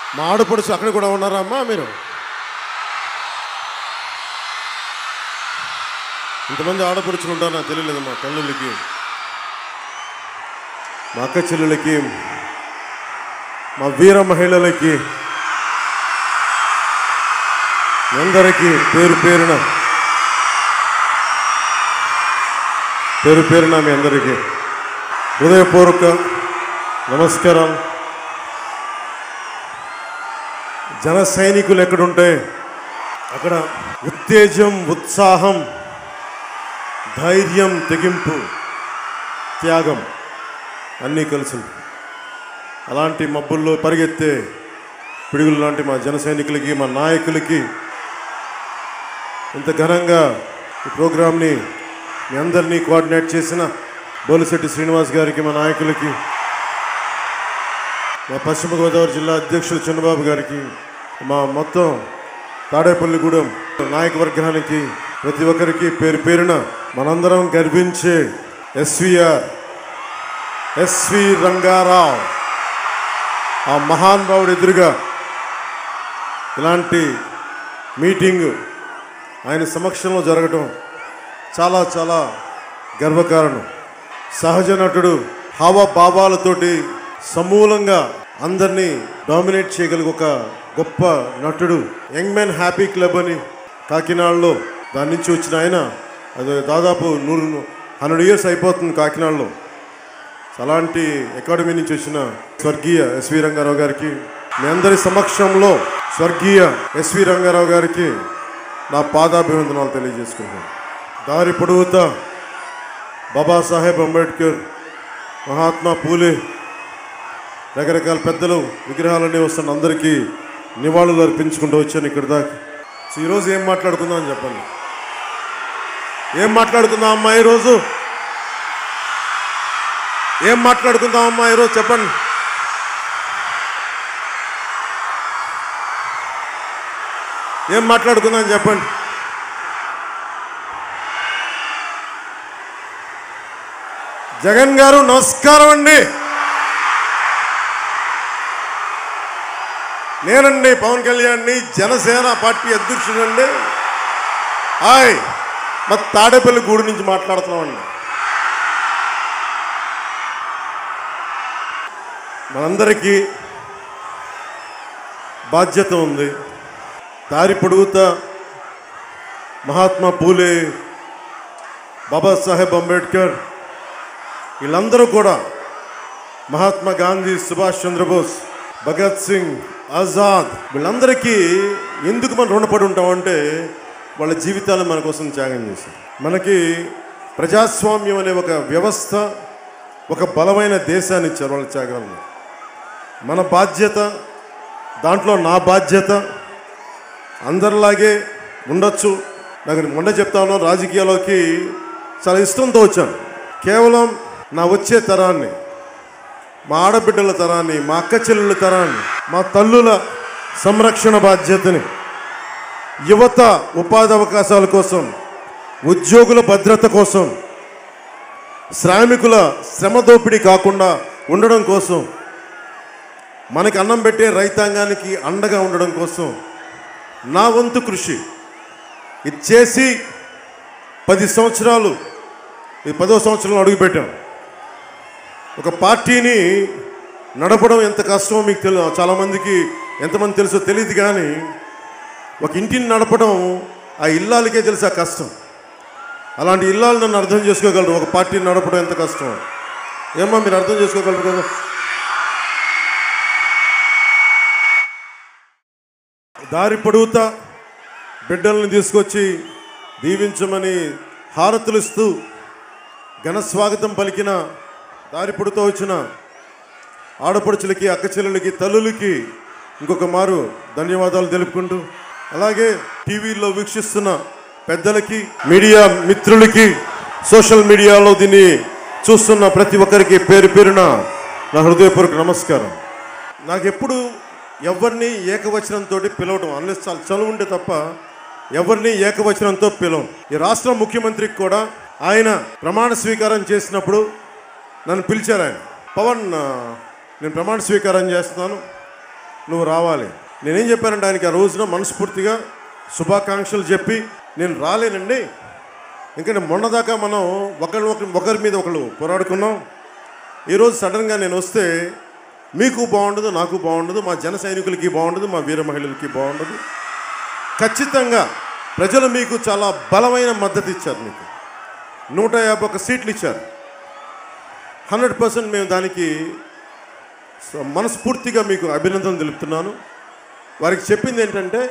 మా ఆడపడుచు అక్కడ కూడా ఉన్నారా అమ్మా మీరు ఇంతమంది ఆడపడుచులు ఉంటారు నాకు తెలియలేదు మా తల్లులకి మా అక్క చెల్లెలకి మా వీర మహిళలకి అందరికీ పేరు పేరున పేరు పేరున మీ అందరికీ హృదయపూర్వక నమస్కారం జన సైనికులు ఎక్కడుంటే అక్కడ ఉత్తేజం ఉత్సాహం ధైర్యం తెగింపు త్యాగం అన్నీ కలిసి ఉంటాయి. అలాంటి మబ్బుల్లో పరిగెత్తే పిడుగులు లాంటి మా జన సైనికులకి మా నాయకులకి ఇంత ఘనంగా ఈ ప్రోగ్రామ్ని మీ అందరినీ కోఆర్డినేట్ చేసిన బోలిశెట్టి శ్రీనివాస్ గారికి మా నాయకులకి మా పశ్చిమ గోదావరి జిల్లా అధ్యక్షులు చంద్రబాబు గారికి మా మొత్తం తాడేపల్లిగూడెం నాయక వర్గానికి ప్రతి ఒక్కరికి పేరు పేరున మనందరం గర్వించే ఎస్విఆర్ ఎస్వి రంగారావు ఆ మహానుభావుడు ఎదురుగా ఇలాంటి మీటింగ్ ఆయన సమక్షంలో జరగటం చాలా చాలా గర్వకారణం సహజ నటుడు హావభావాలతోటి సమూలంగా అందరినీ డామినేట్ చేయగలిగే ఒక గొప్ప నటుడు యంగ్ మ్యాన్ హ్యాపీ క్లబ్ అని కాకినాడలో దాని నుంచి వచ్చిన ఆయన అది దాదాపు నూరు హండ్రెడ్ ఇయర్స్ అయిపోతుంది కాకినాడలో అలాంటి అకాడమీ నుంచి వచ్చిన స్వర్గీయ ఎస్వి రంగారావు గారికి మీ అందరి సమక్షంలో స్వర్గీయ ఎస్వి రంగారావు గారికి నా పాదాభివందనాలు తెలియజేసుకుంటున్నాను దారి పొడవుతా బాబాసాహెబ్ అంబేద్కర్ మహాత్మా పూలే రకరకాల పెద్దలు విగ్రహాలన్నీ వస్తున్న అందరికీ నివాళులు అర్పించుకుంటూ వచ్చాను ఇక్కడ దాకా సో ఈరోజు ఏం మాట్లాడుకుందాం అని చెప్పండి ఏం మాట్లాడుకుందాం అమ్మా ఈరోజు ఏం మాట్లాడుకుందాం అమ్మా ఈరోజు చెప్పండి ఏం మాట్లాడుకుందాం చెప్పండి జగన్ గారు నమస్కారం అండి నేనండి పవన్ కళ్యాణ్ని జనసేన పార్టీ అధ్యక్షుడండి హాయ్ మా తాడేపల్లి గూడు నుంచి మాట్లాడుతున్నామండి మనందరికీ బాధ్యత ఉంది దారి పొడుగుతా మహాత్మా పూలే బాబాసాహెబ్ అంబేద్కర్ వీళ్ళందరూ కూడా మహాత్మా గాంధీ సుభాష్ చంద్రబోస్ భగత్ సింగ్ ఆజాద్ వీళ్ళందరికీ ఎందుకు మనం రుణపడి ఉంటామంటే వాళ్ళ జీవితాలను మన కోసం త్యాగం చేశారు మనకి ప్రజాస్వామ్యం అనే ఒక వ్యవస్థ ఒక బలమైన దేశాన్ని ఇచ్చారు వాళ్ళ త్యాగాలను మన బాధ్యత దాంట్లో నా బాధ్యత అందరిలాగే ఉండొచ్చు నాకు మొన్న చెప్తా ఉన్నాను రాజకీయాల్లోకి చాలా ఇష్టంతో వచ్చాను కేవలం నా వచ్చే తరాన్ని మా ఆడబిడ్డల తరాన్ని మా అక్క చెల్లెల తరాన్ని మా తల్లుల సంరక్షణ బాధ్యతని యువత ఉపాధి అవకాశాల కోసం ఉద్యోగుల భద్రత కోసం శ్రామికుల శ్రమ దోపిడీ కాకుండా ఉండడం కోసం మనకి అన్నం పెట్టే రైతాంగానికి అండగా ఉండడం కోసం నా వంతు కృషి ఇది చేసి పది సంవత్సరాలు ఈ పదో సంవత్సరంలో అడుగుపెట్టాం ఒక పార్టీని నడపడం ఎంత కష్టమో మీకు తెలు చాలామందికి ఎంతమంది తెలుసో తెలియదు కానీ ఒక ఇంటిని నడపడం ఆ ఇల్లాలకే తెలుసు ఆ కష్టం అలాంటి ఇల్లాలు నన్ను అర్థం చేసుకోగలరు ఒక పార్టీని నడపడం ఎంత కష్టం ఏమో మీరు అర్థం చేసుకోగలరు కదా దారి పొడుగుతా బిడ్డల్ని తీసుకొచ్చి దీవించమని హారతులు ఇస్తూ ఘన స్వాగతం పలికిన దారి పొడుతూ వచ్చిన ఆడపడుచులకి అక్క చెల్లెలకి తల్లులకి ఇంకొక మారు ధన్యవాదాలు తెలుపుకుంటూ అలాగే టీవీలో వీక్షిస్తున్న పెద్దలకి మీడియా మిత్రులకి సోషల్ మీడియాలో దీన్ని చూస్తున్న ప్రతి ఒక్కరికి పేరు పేరున నా హృదయపూర్వక నమస్కారం నాకు ఎప్పుడు ఎవరిని ఏకవచనంతో పిలవడం అన్లెస్ చాలా చదువు ఉంటే తప్ప ఎవరిని ఏకవచనంతో పిలవం ఈ రాష్ట్ర ముఖ్యమంత్రికి కూడా ఆయన ప్రమాణ స్వీకారం చేసినప్పుడు నన్ను పిలిచారు ఆయన పవన్ ఆ, నేను ప్రమాణ స్వీకారం చేస్తున్నాను నువ్వు రావాలి నేనేం చెప్పానంటే ఆయనకి ఆ రోజున మనస్ఫూర్తిగా శుభాకాంక్షలు చెప్పి నేను రాలేనండి ఎందుకంటే మొన్నదాకా మనం ఒకరి ఒకరి ఒకరి మీద ఒకరు పోరాడుకున్నాం ఈరోజు సడన్గా నేను వస్తే మీకు బాగుండదు నాకు బాగుండదు మా జన సైనికులకి బాగుండదు మా వీర మహిళలకి బాగుండదు ఖచ్చితంగా ప్రజలు మీకు చాలా బలమైన మద్దతు ఇచ్చారు మీకు నూట యాభై ఒక్క సీట్లు ఇచ్చారు హండ్రెడ్ పర్సెంట్ మేము దానికి స- మనస్ఫూర్తిగా మీకు అభినందన తెలుపుతున్నాను వారికి చెప్పింది ఏంటంటే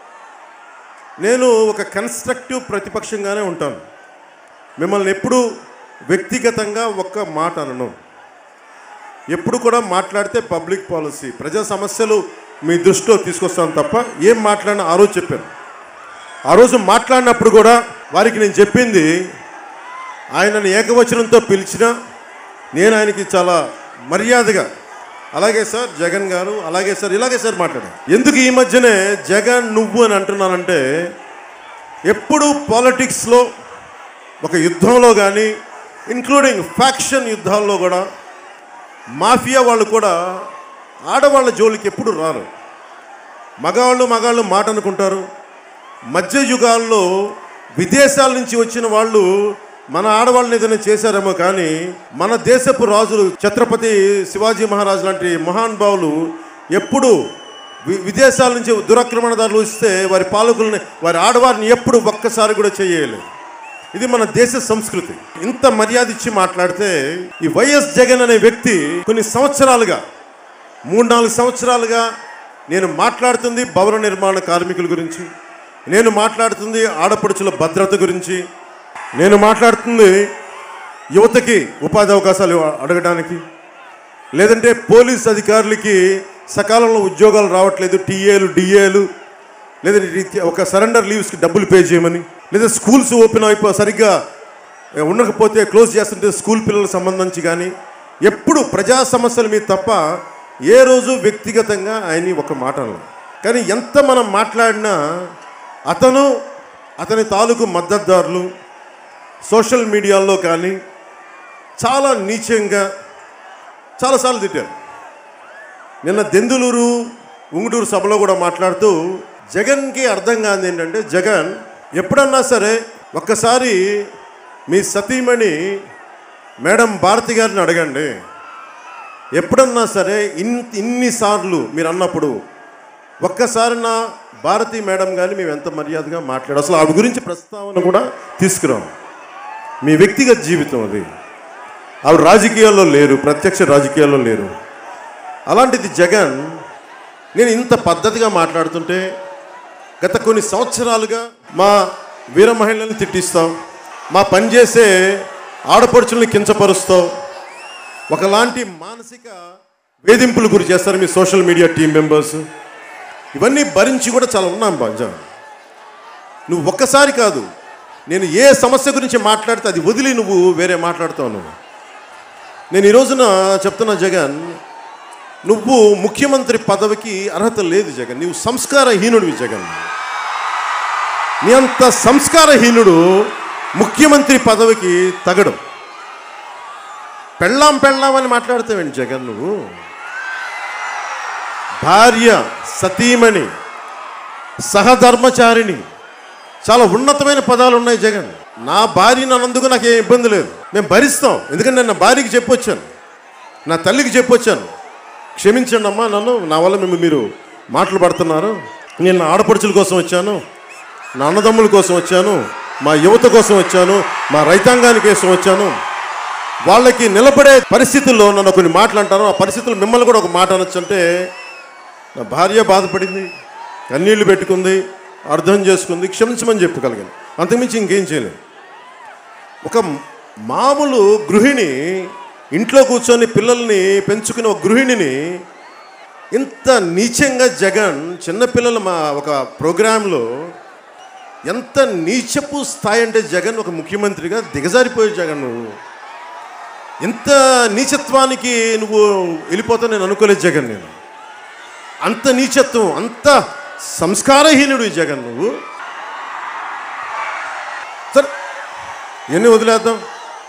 నేను ఒక కన్స్ట్రక్టివ్ ప్రతిపక్షంగానే ఉంటాను మిమ్మల్ని ఎప్పుడు వ్యక్తిగతంగా ఒక్క మాట అనను ఎప్పుడు కూడా మాట్లాడితే పబ్లిక్ పాలసీ ప్రజా సమస్యలు మీ దృష్టిలో తీసుకొస్తాను తప్ప ఏం మాట్లాడినా ఆ రోజు చెప్పాను ఆ రోజు మాట్లాడినప్పుడు కూడా వారికి నేను చెప్పింది ఆయనను ఏకవచనంతో పిలిచినా నేను ఆయనకి చాలా మర్యాదగా అలాగే సార్ జగన్ గారు అలాగే సార్ ఇలాగే సార్ మాట్లాడాను ఎందుకు ఈ మధ్యనే జగన్ నువ్వు అని అంటున్నానంటే ఎప్పుడు పాలిటిక్స్లో ఒక యుద్ధంలో కానీ ఇంక్లూడింగ్ ఫ్యాక్షన్ యుద్ధాల్లో కూడా మాఫియా వాళ్ళు కూడా ఆడవాళ్ళ జోలికి ఎప్పుడు రారు మగవాళ్ళు మగాళ్ళు మాట అనుకుంటారు మధ్య యుగాల్లో విదేశాల నుంచి వచ్చిన వాళ్ళు మన ఆడవాళ్ళని ఏదైనా చేశారేమో కానీ మన దేశపు రాజులు ఛత్రపతి శివాజీ మహారాజు లాంటి మహానుభావులు ఎప్పుడు వి- విదేశాల నుంచి దురాక్రమణదారులు వస్తే వారి పాలకుల్ని వారి ఆడవారిని ఎప్పుడు ఒక్కసారి కూడా చేయలేదు ఇది మన దేశ సంస్కృతి ఇంత మర్యాద ఇచ్చి మాట్లాడితే ఈ వైఎస్ జగన్ అనే వ్యక్తి కొన్ని సంవత్సరాలుగా మూడు నాలుగు సంవత్సరాలుగా నేను మాట్లాడుతుంది భవన నిర్మాణ కార్మికుల గురించి నేను మాట్లాడుతుంది ఆడపడుచుల భద్రత గురించి నేను మాట్లాడుతుంది యువతకి ఉపాధి అవకాశాలు అడగడానికి లేదంటే పోలీస్ అధికారులకి సకాలంలో ఉద్యోగాలు రావట్లేదు టీఏలు డిఏలు లేదంటే రీత్యా ఒక సరెండర్ లీవ్స్కి డబ్బులు పే చేయమని లేదా స్కూల్స్ ఓపెన్ అయిపో సరిగ్గా ఉండకపోతే క్లోజ్ చేస్తుంటే స్కూల్ పిల్లలకు సంబంధించి కానీ ఎప్పుడు ప్రజా సమస్యల మీద తప్ప ఏ రోజు వ్యక్తిగతంగా ఆయన్ని ఒక మాట అనలేదు. కానీ ఎంత మనం మాట్లాడినా అతను అతని తాలూకు మద్దతుదారులు సోషల్ మీడియాలో కానీ చాలా నీచంగా చాలాసార్లు తిట్టారు నిన్న దెందులూరు ఉంగుటూరు సభలో కూడా మాట్లాడుతూ జగన్కి అర్థం కాదు ఏంటంటే జగన్ ఎప్పుడన్నా సరే ఒక్కసారి మీ సతీమణి మేడం భారతి గారిని అడగండి ఎప్పుడన్నా సరే ఇన్ ఇన్నిసార్లు మీరు అన్నప్పుడు ఒక్కసారి నా భారతి మేడం కానీ మేము ఎంత మర్యాదగా మాట్లాడు అసలు ఆవిడ గురించి ప్రస్తావన కూడా తీసుకురాం మీ వ్యక్తిగత జీవితం అది ఆవిడ రాజకీయాల్లో లేరు ప్రత్యక్ష రాజకీయాల్లో లేరు అలాంటిది జగన్ నేను ఇంత పద్ధతిగా మాట్లాడుతుంటే గత కొన్ని సంవత్సరాలుగా మా వీర మహిళల్ని తిట్టిస్తాం మా పనిచేసే ఆడపడుచుల్ని కించపరుస్తావు ఒకలాంటి మానసిక వేధింపులు గురి చేస్తారు మీ సోషల్ మీడియా టీం మెంబర్స్ ఇవన్నీ భరించి కూడా చాలా ఉన్నాం బాజా నువ్వు ఒక్కసారి కాదు నేను ఏ సమస్య గురించి మాట్లాడితే అది వదిలి నువ్వు వేరే మాట్లాడుతావు నువ్వు నేను ఈ రోజున చెప్తున్నా జగన్ నువ్వు ముఖ్యమంత్రి పదవికి అర్హత లేదు జగన్ నువ్వు సంస్కారహీనుడివి జగన్ నీ అంత సంస్కారహీనుడు ముఖ్యమంత్రి పదవికి తగడు పెళ్ళాం పెళ్ళాం అని మాట్లాడతావేంటి జగన్ నువ్వు భార్య సతీమణి సహధర్మచారిణి చాలా ఉన్నతమైన పదాలు ఉన్నాయి జగన్ నా భార్యని అన్నందుకు నాకు ఏం ఇబ్బంది లేదు మేము భరిస్తాం ఎందుకంటే నేను నా భార్యకి చెప్పొచ్చాను నా తల్లికి చెప్పొచ్చాను క్షమించండి అమ్మా నన్ను నా వల్ల మేము మీరు మాటలు పడుతున్నారు నేను నా ఆడపడుచుల కోసం వచ్చాను నా అన్నదమ్ముల కోసం వచ్చాను మా యువత కోసం వచ్చాను మా రైతాంగాని కోసం వచ్చాను వాళ్ళకి నిలబడే పరిస్థితుల్లో నన్ను కొన్ని మాటలు అంటాను ఆ పరిస్థితుల్లో మిమ్మల్ని కూడా ఒక మాట అనొచ్చు అంటే నా భార్య బాధపడింది కన్నీళ్లు పెట్టుకుంది అర్థం చేసుకుంది క్షమించమని చెప్పగలిగాను అంతకుమించి ఇంకేం చేయలేదు ఒక మామూలు గృహిణి ఇంట్లో కూర్చొని పిల్లల్ని పెంచుకునే ఒక గృహిణిని ఇంత నీచంగా జగన్ చిన్నపిల్లల మా ఒక ప్రోగ్రాంలో ఎంత నీచపు స్థాయి అంటే జగన్ ఒక ముఖ్యమంత్రిగా దిగజారిపోయే జగన్ నువ్వు ఎంత నీచత్వానికి నువ్వు వెళ్ళిపోతా నేను అనుకోలేదు జగన్ నేను అంత నీచత్వం అంత సంస్కారహీనుడు ఈ జగన్ నువ్వు సరే ఎన్ని వదిలేద్దాం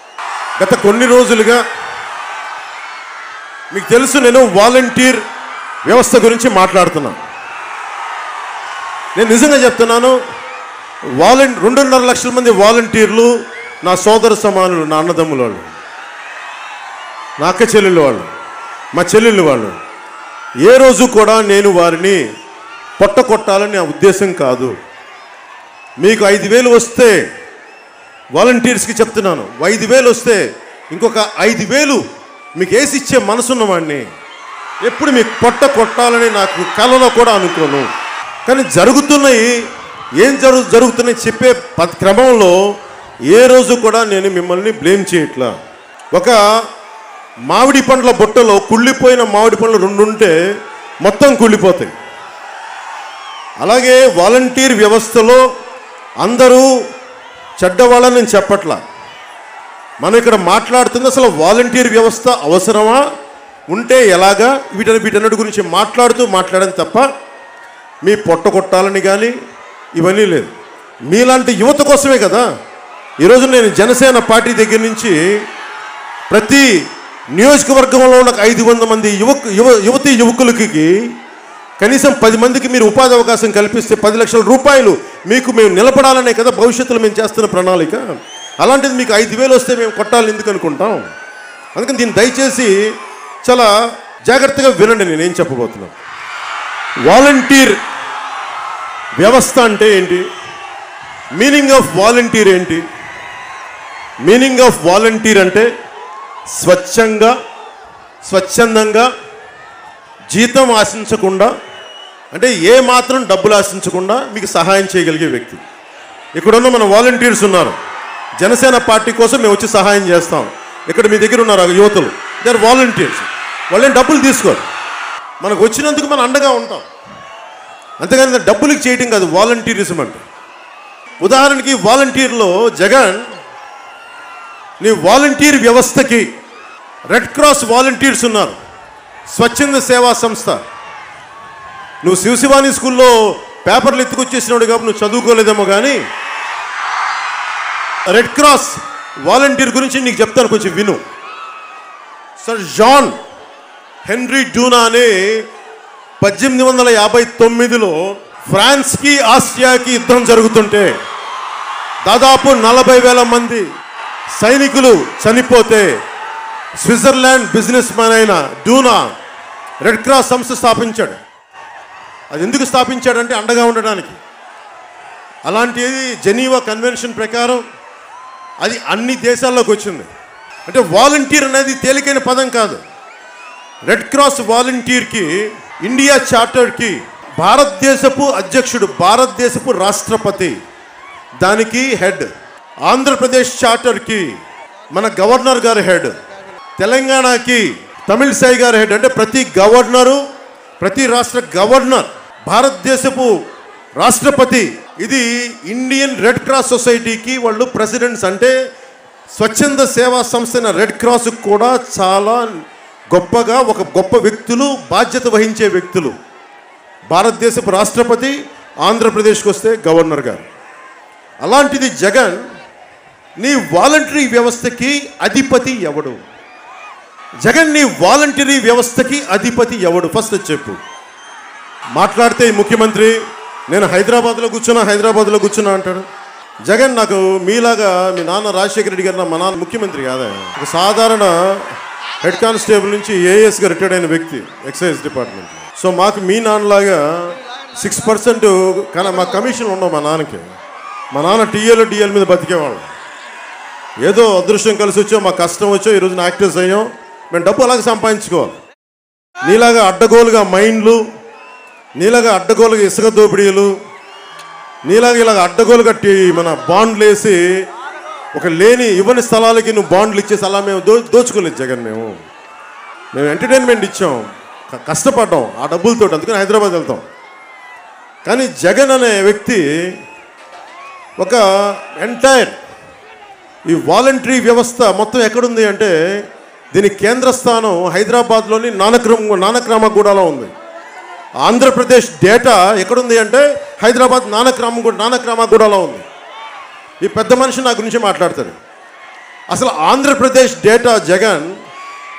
గత కొన్ని రోజులుగా మీకు తెలుసు నేను వాలంటీర్ వ్యవస్థ గురించి మాట్లాడుతున్నా నేను నిజంగా చెప్తున్నాను వాలంటీ రెండున్నర లక్షల మంది వాలంటీర్లు నా సోదర సమానులు నా అన్నదమ్ముల వాళ్ళు నా అక్క చెల్లెళ్ళు వాళ్ళు మా చెల్లెళ్ళు వాళ్ళు ఏ రోజు కూడా నేను వారిని పొట్ట కొట్టాలని నా ఉద్దేశం కాదు మీకు ఐదు వేలు వస్తే వాలంటీర్స్కి చెప్తున్నాను ఐదు వేలు వస్తే ఇంకొక ఐదు వేలు మీకు వేసి ఇచ్చే మనసున్నవాడిని ఎప్పుడు మీకు పొట్ట కొట్టాలని నాకు కలలో కూడా అనుకోను కానీ జరుగుతున్నాయి ఏం జరుగు జరుగుతున్నాయి చెప్పే ప- క్రమంలో ఏ రోజు కూడా నేను మిమ్మల్ని బ్లేమ్ చేయట్లా ఒక మామిడి పండ్ల బుట్టలో కుళ్ళిపోయిన మామిడి పండ్లు రెండు ఉంటే మొత్తం కుళ్ళిపోతాయి అలాగే వాలంటీర్ వ్యవస్థలో అందరూ చెడ్డవాళ్ళని నేను చెప్పట్లా మనం ఇక్కడ మాట్లాడుతుంది అసలు వాలంటీర్ వ్యవస్థ అవసరమా ఉంటే ఎలాగా వీటని వీటన్నిటి గురించి మాట్లాడుతూ మాట్లాడని తప్ప మీ పొట్ట కొట్టాలని కానీ ఇవన్నీ లేదు మీలాంటి యువత కోసమే కదా ఈరోజు నేను జనసేన పార్టీ దగ్గర నుంచి ప్రతి నియోజకవర్గంలో ఉన్న ఐదు వంద మంది యువక యువ యువతీ యువకులకి కనీసం పది మందికి మీరు ఉపాధి అవకాశం కల్పిస్తే పది లక్షల రూపాయలు మీకు మేము నిలబడాలనే కదా భవిష్యత్తులో మేము చేస్తున్న ప్రణాళిక అలాంటిది మీకు ఐదు వేలు వస్తే మేము కొట్టాలని ఎందుకు అనుకుంటాం అందుకని దీన్ని దయచేసి చాలా జాగ్రత్తగా వినండి నేనేం చెప్పబోతున్నాను వాలంటీర్ వ్యవస్థ అంటే ఏంటి మీనింగ్ ఆఫ్ వాలంటీర్ ఏంటి మీనింగ్ ఆఫ్ వాలంటీర్ అంటే స్వచ్ఛంగా స్వచ్ఛందంగా జీతం ఆశించకుండా అంటే ఏ మాత్రం డబ్బులు ఆశించకుండా మీకు సహాయం చేయగలిగే వ్యక్తి ఇక్కడున్న మన వాలంటీర్స్ ఉన్నారు జనసేన పార్టీ కోసం మేము వచ్చి సహాయం చేస్తాం ఇక్కడ మీ దగ్గర ఉన్నారు ఆ యువతులు దే ఆర్ వాలంటీర్స్ వాళ్ళేం డబ్బులు తీసుకోరు మనకు వచ్చినందుకు మనం అండగా ఉంటాం అంతేగాని డబ్బులకి చేయటం కాదు వాలంటీరిజం అంటే ఉదాహరణకి వాలంటీర్లో జగన్ నీ వాలంటీర్ వ్యవస్థకి రెడ్ క్రాస్ వాలంటీర్స్ ఉన్నారు స్వచ్ఛంద సేవా సంస్థ నువ్వు శివశివాని స్కూల్లో పేపర్లు ఎత్తుకొచ్చేసినాడు కాబట్టి నువ్వు చదువుకోలేదేమో కానీ రెడ్ క్రాస్ వాలంటీర్ గురించి నీకు చెప్తాను కొంచెం విను సర్ జాన్ హెన్రీ డూనా అనే పద్దెనిమిది వందల యాభై తొమ్మిదిలో ఫ్రాన్స్కి ఆసియాకి యుద్ధం జరుగుతుంటే దాదాపు నలభై వేల మంది సైనికులు చనిపోతే స్విట్జర్లాండ్ బిజినెస్ మ్యాన్ అయిన డూనా రెడ్ క్రాస్ సంస్థ స్థాపించాడు అది ఎందుకు స్థాపించాడంటే అండగా ఉండడానికి అలాంటిది జెనీవా కన్వెన్షన్ ప్రకారం అది అన్ని దేశాల్లోకి వచ్చింది అంటే వాలంటీర్ అనేది తేలికైన పదం కాదు రెడ్ క్రాస్ వాలంటీర్కి ఇండియా చార్టర్కి భారతదేశపు అధ్యక్షుడు భారతదేశపు రాష్ట్రపతి దానికి హెడ్ ఆంధ్రప్రదేశ్ చార్టర్కి మన గవర్నర్ గారు హెడ్ తెలంగాణకి తమిళిసై గారు హెడ్ అంటే ప్రతి గవర్నరు ప్రతి రాష్ట్ర గవర్నర్ భారతదేశపు రాష్ట్రపతి ఇది ఇండియన్ రెడ్ క్రాస్ సొసైటీకి వాళ్ళు ప్రెసిడెంట్స్ అంటే స్వచ్ఛంద సేవా సంస్థ అయిన రెడ్ క్రాస్ కూడా చాలా గొప్పగా ఒక గొప్ప వ్యక్తులు బాధ్యత వహించే వ్యక్తులు భారతదేశపు రాష్ట్రపతి ఆంధ్రప్రదేశ్కి వస్తే గవర్నర్ గారు అలాంటిది జగన్ నీ వాలంటరీ వ్యవస్థకి అధిపతి ఎవడు జగన్ నీ వాలంటరీ వ్యవస్థకి అధిపతి ఎవడు ఫస్ట్ అది చెప్పు మాట్లాడితే ఈ ముఖ్యమంత్రి నేను హైదరాబాద్లో కూర్చున్నా హైదరాబాద్లో కూర్చున్నా అంటాడు జగన్ నాకు మీలాగా మీ నాన్న రాజశేఖర రెడ్డి గారు నా మా నాన్న ముఖ్యమంత్రి కాదా ఒక సాధారణ హెడ్ కానిస్టేబుల్ నుంచి ఏఎస్గా రిటైర్డ్ అయిన వ్యక్తి ఎక్సైజ్ డిపార్ట్మెంట్ సో మాకు మీ నాన్నలాగా సిక్స్ పర్సెంట్ కానీ మా కమిషన్ ఉండవు మా నాన్నకి మా నాన్న టీఏలు డిఎల్ మీద బతికేవాళ్ళం ఏదో అదృష్టం కలిసి వచ్చో మా కష్టం వచ్చో ఈరోజు యాక్టర్స్ అయ్యాం మేము డబ్బు అలాగే సంపాదించుకోవాలి నీలాగా అడ్డగోలుగా మైండ్లు నీలాగా అడ్డగోలుగా ఇసుక దోపిడీలు నీలాగా ఇలాగ అడ్డగోలు కట్టి మన బాండ్లు వేసి ఒక లేని ఇవ్వని స్థలాలకి నువ్వు బాండ్లు ఇచ్చేసి అలా మేము దో దోచుకోలేదు జగన్ మేము మేము ఎంటర్టైన్మెంట్ ఇచ్చాం క- కష్టపడ్డాం ఆ డబ్బులతో అందుకని హైదరాబాద్ వెళ్తాం కానీ జగన్ అనే వ్యక్తి ఒక ఎంటైర్ ఈ వాలంటరీ వ్యవస్థ మొత్తం ఎక్కడుంది అంటే దీని కేంద్ర స్థానం హైదరాబాద్లోని నానక్రమ నానక్రామగూడలో ఉంది ఆంధ్రప్రదేశ్ డేటా ఎక్కడుంది అంటే హైదరాబాద్ నానక్రామగూడ నానక్రామగూడలో ఉంది ఈ పెద్ద మనిషి నా గురించి మాట్లాడతాడు అసలు ఆంధ్రప్రదేశ్ డేటా జగన్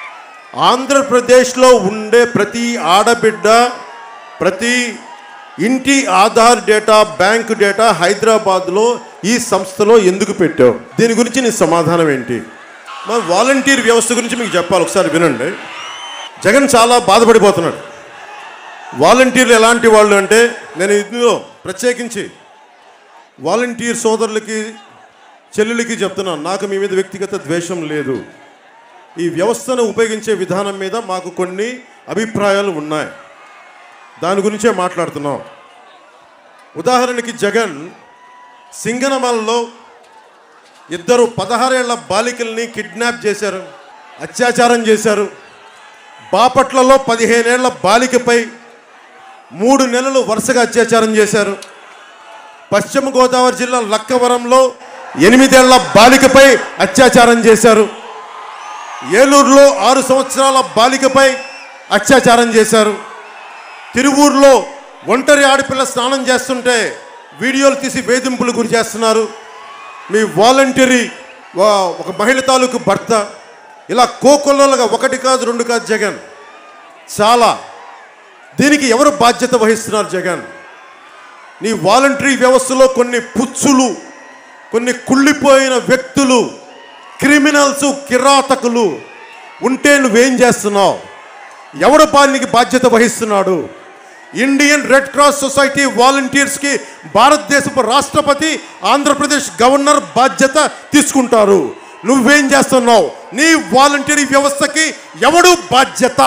ఆంధ్రప్రదేశ్లో ఉండే ప్రతి ఆడబిడ్డ ప్రతి ఇంటి ఆధార్ డేటా బ్యాంక్ డేటా హైదరాబాద్లో ఈ సంస్థలో ఎందుకు పెట్టావు దీని గురించి నీ సమాధానం ఏంటి మా వాలంటీర్ వ్యవస్థ గురించి మీకు చెప్పాలి ఒకసారి వినండి జగన్ చాలా బాధపడిపోతున్నాడు వాలంటీర్లు ఎలాంటి వాళ్ళు అంటే నేను ఇందులో ప్రత్యేకించి వాలంటీర్ సోదరులకి చెల్లెలకి చెప్తున్నాను నాకు మీ మీద వ్యక్తిగత ద్వేషం లేదు ఈ వ్యవస్థను ఉపయోగించే విధానం మీద మాకు కొన్ని అభిప్రాయాలు ఉన్నాయి దాని గురించే మాట్లాడుతున్నాం ఉదాహరణకి జగన్ సింగనమలలో ఇద్దరు పదహారేళ్ల బాలికల్ని కిడ్నాప్ చేశారు అత్యాచారం చేశారు బాపట్లలో పదిహేనేళ్ల బాలికపై మూడు నెలలు వరుసగా అత్యాచారం చేశారు పశ్చిమ గోదావరి జిల్లా లక్కవరంలో ఎనిమిదేళ్ల బాలికపై అత్యాచారం చేశారు ఏలూరులో ఆరు సంవత్సరాల బాలికపై అత్యాచారం చేశారు తిరువూరులో ఒంటరి ఆడపిల్ల స్నానం చేస్తుంటే వీడియోలు తీసి వేధింపులు గురి చేస్తున్నారు మీ వాలంటరీ వా- ఒక మహిళ తాలూకు భర్త ఇలా కోకొల్లలుగా ఒకటి కాదు రెండు కాదు జగన్ చాలా దీనికి ఎవరు బాధ్యత వహిస్తున్నారు జగన్ నీ వాలంటరీ వ్యవస్థలో కొన్ని పుచ్చులు కొన్ని కుళ్ళిపోయిన వ్యక్తులు క్రిమినల్స్ కిరాతకులు ఉంటే నువ్వేం చేస్తున్నావు ఎవడు బానికి బాధ్యత వహిస్తున్నాడు ఇండియన్ రెడ్ క్రాస్ సొసైటీ వాలంటీర్స్కి భారతదేశపు రాష్ట్రపతి ఆంధ్రప్రదేశ్ గవర్నర్ బాధ్యత తీసుకుంటారు నువ్వేం చేస్తున్నావు నీ వాలంటీర్ వ్యవస్థకి ఎవడు బాధ్యత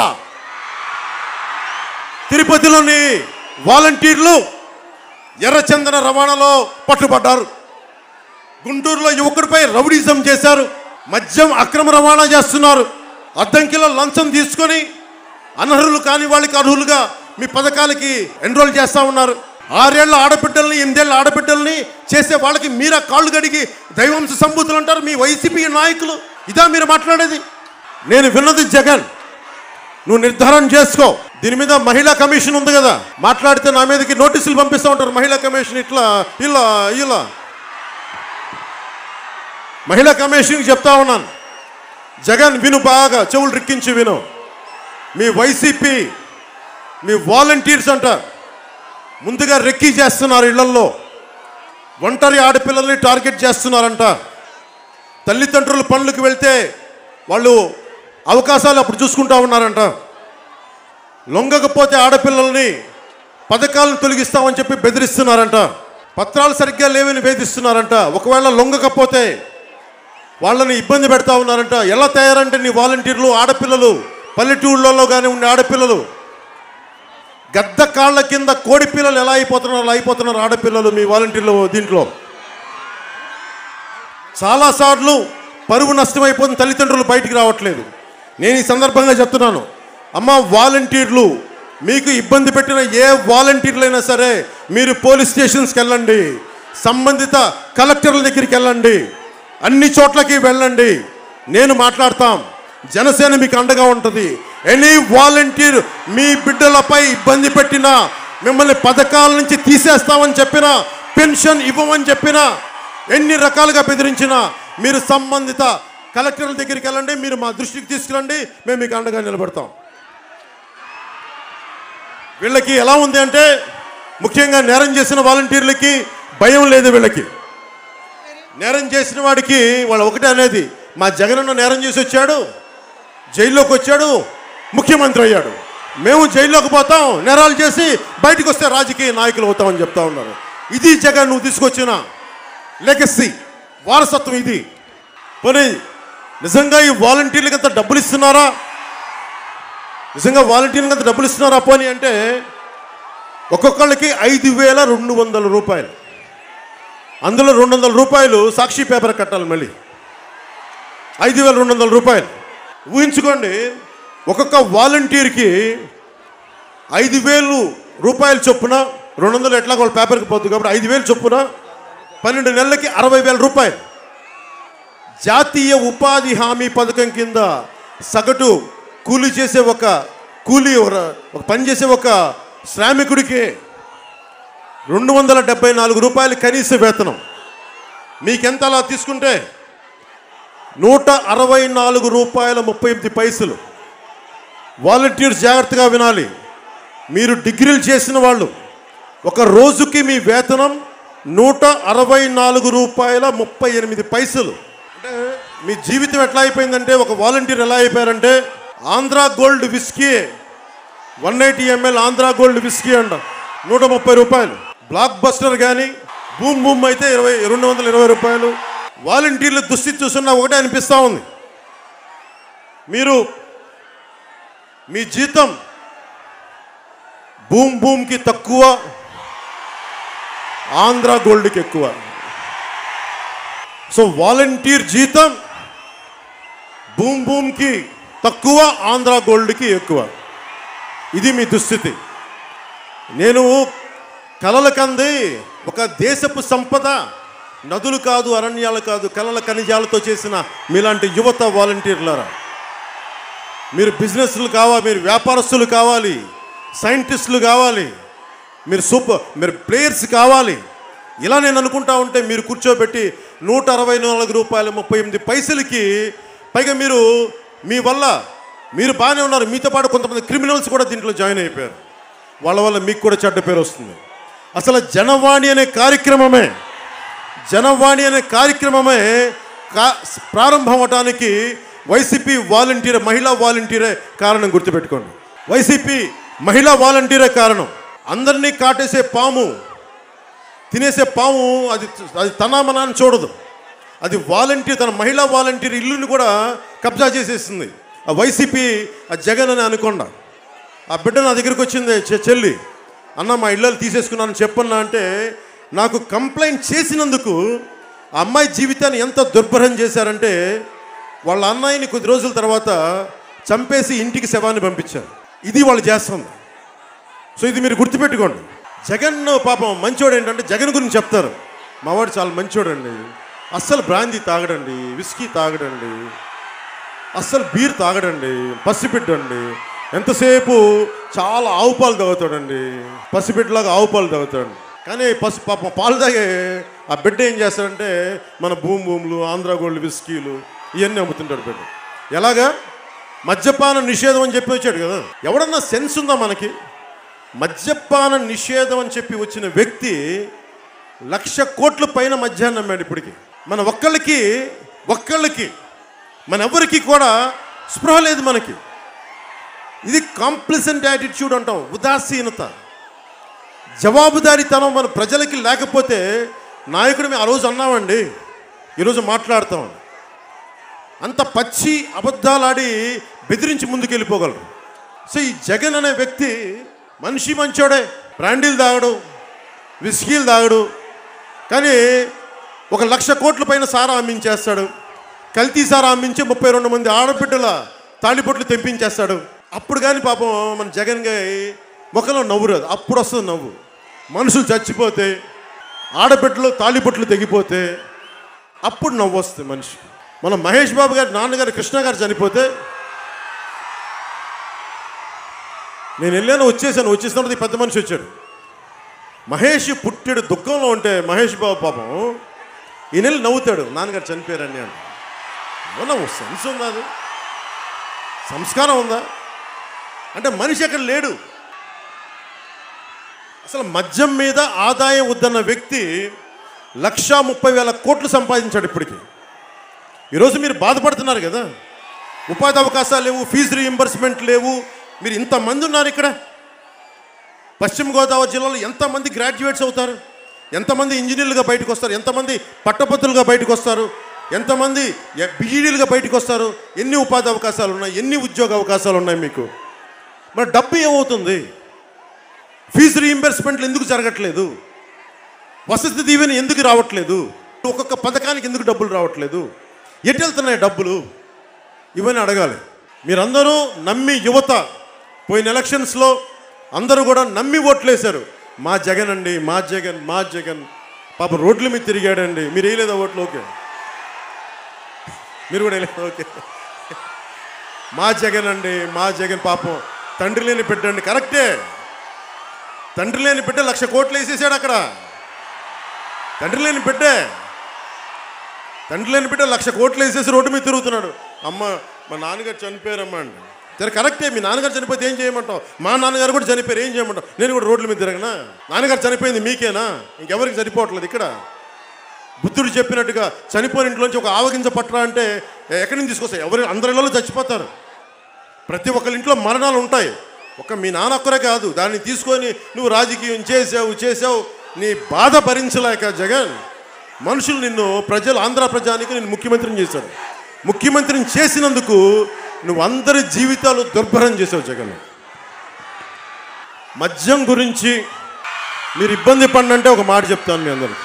తిరుపతిలోని వాలంటీర్లు ఎర్రచందన రవాణాలో పట్టుబడ్డారు గుంటూరులో యువకుడిపై రౌడీజం చేశారు మద్యం అక్రమ రవాణా చేస్తున్నారు అద్దంకిలో లంచం తీసుకొని అనర్హులు కాని వాళ్ళకి అర్హులుగా మీ పథకాలకి ఎన్రోల్ చేస్తా ఉన్నారు ఆరేళ్ల ఆడబిడ్డల్ని ఎనిమిదేళ్ల ఆడబిడ్డల్ని చేసే వాళ్ళకి మీరా కాళ్ళు గడిగి దైవంశ సంబూతులు అంటారు మీ వైసీపీ నాయకులు ఇదా మీరు మాట్లాడేది నేను విన్నది జగన్ నువ్వు నిర్ధారణ చేసుకో దీని మీద మహిళా కమిషన్ ఉంది కదా మాట్లాడితే నా మీదకి నోటీసులు పంపిస్తూ ఉంటారు మహిళా కమిషన్ ఇట్లా ఇలా ఇలా మహిళా కమిషన్కి చెప్తా ఉన్నాను జగన్ విను బాగా చెవులు రిక్కించి విను మీ వైసీపీ మీ వాలంటీర్స్ అంట ముందుగా రెక్కీ చేస్తున్నారు ఇళ్లల్లో ఒంటరి ఆడపిల్లల్ని టార్గెట్ చేస్తున్నారంట తల్లిదండ్రులు పనులకు వెళ్తే వాళ్ళు అవకాశాలు అప్పుడు చూసుకుంటా ఉన్నారంట లొంగకపోతే ఆడపిల్లల్ని పథకాలను తొలగిస్తామని చెప్పి బెదిరిస్తున్నారంట పత్రాలు సరిగ్గా లేవని వేధిస్తున్నారంట ఒకవేళ లొంగకపోతే వాళ్ళని ఇబ్బంది పెడతా ఉన్నారంట ఎలా తయారంటే నీ వాలంటీర్లు ఆడపిల్లలు పల్లెటూళ్ళలో కానీ ఉండే ఆడపిల్లలు గద్ద కాళ్ళ కింద కోడి పిల్లలు ఎలా అయిపోతున్నారు అలా అయిపోతున్నారు ఆడపిల్లలు మీ వాలంటీర్లు దీంట్లో చాలాసార్లు పరువు నష్టమైపోతుంది తల్లిదండ్రులు బయటికి రావట్లేదు నేను ఈ సందర్భంగా చెప్తున్నాను అమ్మ వాలంటీర్లు మీకు ఇబ్బంది పెట్టిన ఏ వాలంటీర్లైనా సరే మీరు పోలీస్ స్టేషన్స్కి వెళ్ళండి సంబంధిత కలెక్టర్ల దగ్గరికి వెళ్ళండి అన్ని చోట్లకి వెళ్ళండి నేను మాట్లాడతాం జనసేన మీకు అండగా ఉంటుంది ఎనీ వాలంటీర్ మీ బిడ్డలపై ఇబ్బంది పెట్టినా మిమ్మల్ని పథకాల నుంచి తీసేస్తామని చెప్పినా పెన్షన్ ఇవ్వమని చెప్పినా ఎన్ని రకాలుగా బెదిరించినా మీరు సంబంధిత కలెక్టర్ల దగ్గరికి వెళ్ళండి మీరు మా దృష్టికి తీసుకురండి మేము మీకు అండగా నిలబడతాం వీళ్ళకి ఎలా ఉంది అంటే ముఖ్యంగా నేరం చేసిన వాలంటీర్లకి భయం లేదు వీళ్ళకి నేరం చేసిన వాడికి వాళ్ళు ఒకటే అనేది మా జగనన్న నేరం చేసి వచ్చాడు జైల్లోకి వచ్చాడు ముఖ్యమంత్రి అయ్యాడు మేము జైల్లోకి పోతాం నేరాలు చేసి బయటకు వస్తే రాజకీయ నాయకులు అవుతామని చెప్తా ఉన్నారు ఇది జగన్ నువ్వు తీసుకొచ్చిన లెగసీ వారసత్వం ఇది పోనీ నిజంగా ఈ వాలంటీర్లకి అంత డబ్బులు ఇస్తున్నారా నిజంగా వాలంటీర్లకి అంత డబ్బులు ఇస్తున్నారా పోనీ అంటే ఒక్కొక్కళ్ళకి ఐదు వేల రెండు వందల రూపాయలు అందులో రెండు వందల రూపాయలు సాక్షి పేపర్ కట్టాలి మళ్ళీ ఐదు వేల రెండు వందల రూపాయలు ఊహించుకోండి ఒక్కొక్క వాలంటీర్కి ఐదు వేలు రూపాయల చొప్పున రెండు వందలు ఎట్లా వాళ్ళ పేపర్కి పోతుంది కాబట్టి ఐదు వేలు చొప్పున పన్నెండు నెలలకి అరవై వేల రూపాయలు జాతీయ ఉపాధి హామీ పథకం కింద సగటు కూలీ చేసే ఒక కూలీ ఒక- ఒక పని చేసే ఒక శ్రామికుడికి రెండు వందల డెబ్బై నాలుగు రూపాయలు కనీస వేతనం మీకెంత అలా తీసుకుంటే నూట అరవై నాలుగు రూపాయల ముప్పై ఎనిమిది పైసలు వాలంటీర్స్ జాగ్రత్తగా వినాలి మీరు డిగ్రీలు చేసిన వాళ్ళు ఒక రోజుకి మీ వేతనం నూట అరవై నాలుగు రూపాయల ముప్పై ఎనిమిది పైసలు అంటే మీ జీవితం ఎట్లా అయిపోయిందంటే ఒక వాలంటీర్ ఎలా అయిపోయారంటే Andhra Gold whisky one eighty ML Andhra Gold whisky అంట నూట ముప్పై రూపాయలు బ్లాక్ బస్టర్ కానీ బూమ్ బూమ్ అయితే ఇరవై రెండు వందల ఇరవై రూపాయలు వాలంటీర్ల దుస్థితి చూస్తున్నా ఒకటే అనిపిస్తూ ఉంది మీరు మీ జీతం బూమ్ బూమ్కి తక్కువ ఆంధ్ర గోల్డ్కి ఎక్కువ సో వాలంటీర్ జీతం బూమ్ బూమ్కి తక్కువ ఆంధ్ర గోల్డ్కి ఎక్కువ ఇది మీ దుస్థితి నేను కలల కంది ఒక దేశపు సంపద నదులు కాదు అరణ్యాలు కాదు కలల ఖనిజాలతో చేసిన మీలాంటి యువత వాలంటీర్లరా మీరు బిజినెస్లు కావాలి మీరు వ్యాపారస్తులు కావాలి సైంటిస్టులు కావాలి మీరు సూపర్ మీరు ప్లేయర్స్ కావాలి ఇలా నేను అనుకుంటా ఉంటే మీరు కూర్చోబెట్టి నూట అరవై నాలుగు రూపాయల ముప్పై ఎనిమిది పైసలకి పైగా మీరు మీ వల్ల మీరు బాగానే ఉన్నారు మీతో పాటు కొంతమంది క్రిమినల్స్ కూడా దీంట్లో జాయిన్ అయిపోయారు వాళ్ళ వల్ల మీకు కూడా చెడ్డ పేరు వస్తుంది అసలు జనవాణి అనే కార్యక్రమమే జనవాణి అనే కార్యక్రమమే కా ప్రారంభం అవటానికి వైసీపీ వాలంటీర్ మహిళా వాలంటీరే కారణం గుర్తుపెట్టుకోండి వైసీపీ మహిళా వాలంటీరే కారణం అందరినీ కాటేసే పాము తినేసే పాము అది అది తనామనా అని చూడదు అది వాలంటీర్ తన మహిళా వాలంటీర్ ఇల్లుని కూడా కబ్జా చేసేసింది ఆ వైసీపీ ఆ జగన్ అని అనుకుండా ఆ బిడ్డ నా దగ్గరికి వచ్చింది చె- చెల్లి అన్న మా ఇళ్ళలు తీసేసుకున్నాను చెప్పన్నా అంటే నాకు కంప్లైంట్ చేసినందుకు ఆ అమ్మాయి జీవితాన్ని ఎంత దుర్భరం చేశారంటే వాళ్ళ అన్నయ్యని కొద్ది రోజుల తర్వాత చంపేసి ఇంటికి శవాన్ని పంపించారు ఇది వాళ్ళు చేస్తుంది సో ఇది మీరు గుర్తుపెట్టుకోండి జగన్ పాపం మంచోడు ఏంటంటే జగన్ గురించి చెప్తారు మావాడు చాలా మంచోడండి అస్సలు బ్రాందీ తాగడండి విస్కీ తాగడండి అస్సలు బీర్ తాగడండి పసిబిడ్డండి ఎంతసేపు చాలా ఆవు పాలు తాగుతాడండి పసిబిడ్డలాగా ఆవు పాలు తాగుతాడు కానీ పసి పాప పాలు తాగే ఆ బిడ్డ ఏం చేస్తాడంటే మన భూమి భూములు ఆంధ్ర గోల్డ్ విస్కీలు ఇవన్నీ అమ్ముతుంటాడు బిడ్డ ఎలాగా మద్యపాన నిషేధం అని చెప్పి వచ్చాడు కదా ఎవడన్నా సెన్స్ ఉందా మనకి మద్యపాన నిషేధం అని చెప్పి వచ్చిన వ్యక్తి లక్ష కోట్ల పైన మద్యాన్ని అమ్మాడు ఇప్పటికి మన ఒక్కళ్ళకి ఒక్కళ్ళకి మన ఎవరికి కూడా స్పృహ లేదు మనకి ఇది కాంప్లిసెంట్ యాటిట్యూడ్ అంటాం ఉదాసీనత జవాబుదారీతనం మన ప్రజలకి లేకపోతే నాయకుడు మేము ఆ రోజు అన్నామండి ఈరోజు మాట్లాడతాం అంత పచ్చి అబద్ధాలాడి బెదిరించి ముందుకు వెళ్ళిపోగలరు సో ఈ జగన్ అనే వ్యక్తి మనిషి మంచోడే బ్రాండీలు తాగడు విస్కీలు తాగడు కానీ ఒక లక్ష కోట్ల పైన సారా అమ్మించేస్తాడు కల్తీ సారా అమ్మించి ముప్పై రెండు మంది ఆడబిడ్డల తాళిబొట్లు తెంపించేస్తాడు అప్పుడు కానీ పాపం మన జగన్ గారి ముఖంలో నవ్వు రాదు అప్పుడు వస్తుంది నవ్వు మనుషులు చచ్చిపోతే ఆడబిడ్డలు తాళిబొట్లు తెగిపోతే అప్పుడు నవ్వు వస్తుంది మనిషికి మన మహేష్ బాబు గారి నాన్నగారు కృష్ణ గారు చనిపోతే నేను వెళ్ళాను వచ్చేసాను వచ్చేసినప్పుడు ఈ పెద్ద మనిషి వచ్చాడు మహేష్ పుట్టాడు దుఃఖంలో ఉంటే మహేష్ బాబు పాపం ఈ నెల నవ్వుతాడు నాన్నగారు చనిపోయారని అని ఏమన్నా ఓ సెన్స్ ఉందా అది సంస్కారం ఉందా అంటే మనిషి అక్కడ లేడు అసలు మద్యం మీద ఆదాయం వద్దన్న వ్యక్తి లక్షా ముప్పై వేల కోట్లు సంపాదించాడు ఇప్పటికి ఈరోజు మీరు బాధపడుతున్నారు కదా ఉపాధి అవకాశాలు లేవు ఫీజు రీఎంబర్స్మెంట్ లేవు మీరు ఇంతమంది ఉన్నారు ఇక్కడ పశ్చిమ గోదావరి జిల్లాలో ఎంతమంది గ్రాడ్యుయేట్స్ అవుతారు ఎంతమంది ఇంజనీర్లుగా బయటకు వస్తారు ఎంతమంది పట్టభద్రులుగా బయటకు వస్తారు ఎంతమంది బీఈడీలుగా బయటకు వస్తారు ఎన్ని ఉపాధి అవకాశాలు ఉన్నాయి ఎన్ని ఉద్యోగ అవకాశాలు ఉన్నాయి మీకు మరి డబ్బు ఏమవుతుంది ఫీజు రీఎంబర్స్మెంట్లు ఎందుకు జరగట్లేదు వసతి దీవెన ఎందుకు రావట్లేదు ఒక్కొక్క పథకానికి ఎందుకు డబ్బులు రావట్లేదు ఎటు వెళ్తున్నాయి డబ్బులు ఇవన్నీ అడగాలి మీరందరూ నమ్మి యువత పోయిన ఎలక్షన్స్లో అందరూ కూడా నమ్మి ఓట్లేశారు మా జగన్ అండి మా జగన్ మా జగన్ పాప రోడ్ల మీద తిరిగాడండి మీరు వేయలేదా ఓట్లు ఓకే మీరు కూడా వేయలేదు ఓకే మా జగన్ అండి మా జగన్ పాపం తండ్రి లేని బిడ్డ అండి కరెక్టే తండ్రి లేని బిడ్డ లక్ష కోట్లు వేసేసాడు అక్కడ తండ్రి లేని బిడ్డే తండ్రి లేని బిడ్డ లక్ష కోట్లు వేసేసి రోడ్డు మీద తిరుగుతున్నాడు అమ్మ మా నాన్నగారు చనిపోయారమ్మా అండి సరే కరెక్టే మీ నాన్నగారు చనిపోతే ఏం చేయమంటావు మా నాన్నగారు కూడా చనిపోయారు ఏం చేయమంటావు నేను కూడా రోడ్ల మీద తిరగనా నాన్నగారు చనిపోయింది మీకేనా ఇంకెవరికి సరిపోవట్లేదు ఇక్కడ బుద్ధుడు చెప్పినట్టుగా చనిపోయిన ఇంట్లోంచి ఒక ఆవగింజ పట్ల అంటే ఎక్కడి నుంచి తీసుకొస్తాయి ఎవరు అందరిలో చచ్చిపోతారు ప్రతి ఒక్కరి ఇంట్లో మరణాలు ఉంటాయి ఒక మీ నాన్న ఒక్కరే కాదు దాన్ని తీసుకొని నువ్వు రాజకీయం చేసావు చేసావు నీ బాధ భరించలేక జగన్ మనుషులు నిన్ను ప్రజలు ఆంధ్ర ప్రజానికి నేను ముఖ్యమంత్రిని చేశాడు ముఖ్యమంత్రిని చేసినందుకు నువ్వు అందరి జీవితాలు దుర్భరం చేసావు జగన్ మద్యం గురించి మీరు ఇబ్బంది పడినంటే ఒక మాట చెప్తాను మీ అందరికి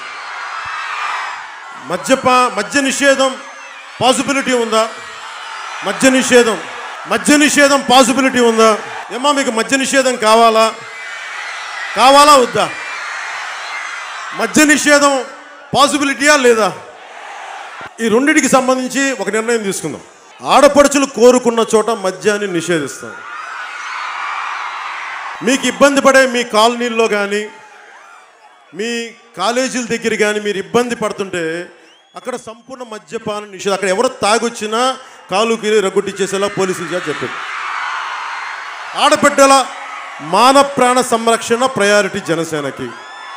మద్యపా మద్య నిషేధం పాసిబిలిటీ ఉందా మద్య నిషేధం మద్య నిషేధం పాసిబిలిటీ ఉందా ఏమా మీకు మద్య నిషేధం కావాలా కావాలా వద్దా మద్య నిషేధం పాసిబిలిటీయా లేదా ఈ రెండింటికి సంబంధించి ఒక నిర్ణయం తీసుకుందాం ఆడపడుచులు కోరుకున్న చోట మద్యాన్ని నిషేధిస్తాం మీకు ఇబ్బంది పడే మీ కాలనీల్లో కానీ మీ కాలేజీల దగ్గర కానీ మీరు ఇబ్బంది పడుతుంటే అక్కడ సంపూర్ణ మద్యపాన నిషేధం అక్కడ ఎవరు తాగొచ్చినా కాలుకి రగ్గుట్టిచ్చేసేలా పోలీసులు చేత చెప్పారు ఆడబిడ్డల మాన ప్రాణ సంరక్షణ ప్రయారిటీ జనసేనకి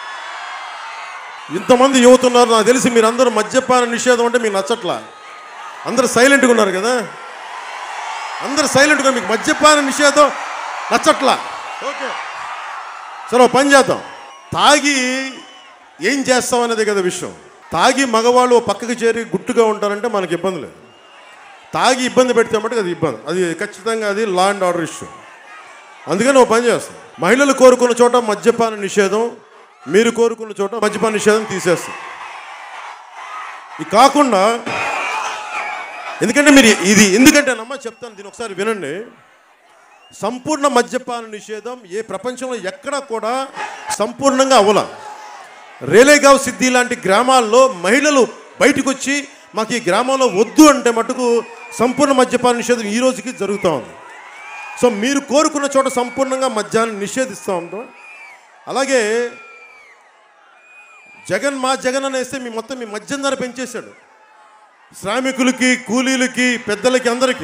ఇంతమంది యువత ఉన్నారు నాకు తెలిసి మీరందరూ మద్యపాన నిషేధం అంటే మీకు నచ్చట్లా అందరూ సైలెంట్గా ఉన్నారు కదా అందరూ సైలెంట్గా మీకు మద్యపాన నిషేధం నచ్చట్లా ఓకే సరే ఓ పని చేద్దాం తాగి ఏం చేస్తాం అనేది కదా విషయం తాగి మగవాళ్ళు ఓ పక్కకి చేరి గుట్టుగా ఉంటారంటే మనకి ఇబ్బంది లేదు తాగి ఇబ్బంది పెడితే మటుకు అది ఇబ్బంది అది ఖచ్చితంగా అది లా అండ్ ఆర్డర్ ఇష్యూ అందుకని ఓ పని చేస్తాం మహిళలు కోరుకున్న చోట మద్యపాన నిషేధం మీరు కోరుకున్న చోట మద్యపాన నిషేధం తీసేస్తాం ఇది కాకుండా ఎందుకంటే మీరు ఇది ఎందుకంటే నమ్మ చెప్తాను దీని ఒకసారి వినండి సంపూర్ణ మద్యపాన నిషేధం ఏ ప్రపంచంలో ఎక్కడా కూడా సంపూర్ణంగా అవల రేలేగావ్ సిద్ధి లాంటి గ్రామాల్లో మహిళలు బయటకు వచ్చి మాకు ఈ గ్రామంలో వద్దు అంటే మటుకు సంపూర్ణ మద్యపాన నిషేధం ఈ రోజుకి జరుగుతూ ఉంది సో మీరు కోరుకున్న చోట సంపూర్ణంగా మద్యాన్ని నిషేధిస్తూ ఉంటాం అలాగే జగన్ మా జగన్ అనేస్తే మీ మొత్తం మీ మద్యం ధర పెంచేశాడు శ్రామికులకి కూలీలకి పెద్దలకి అందరికీ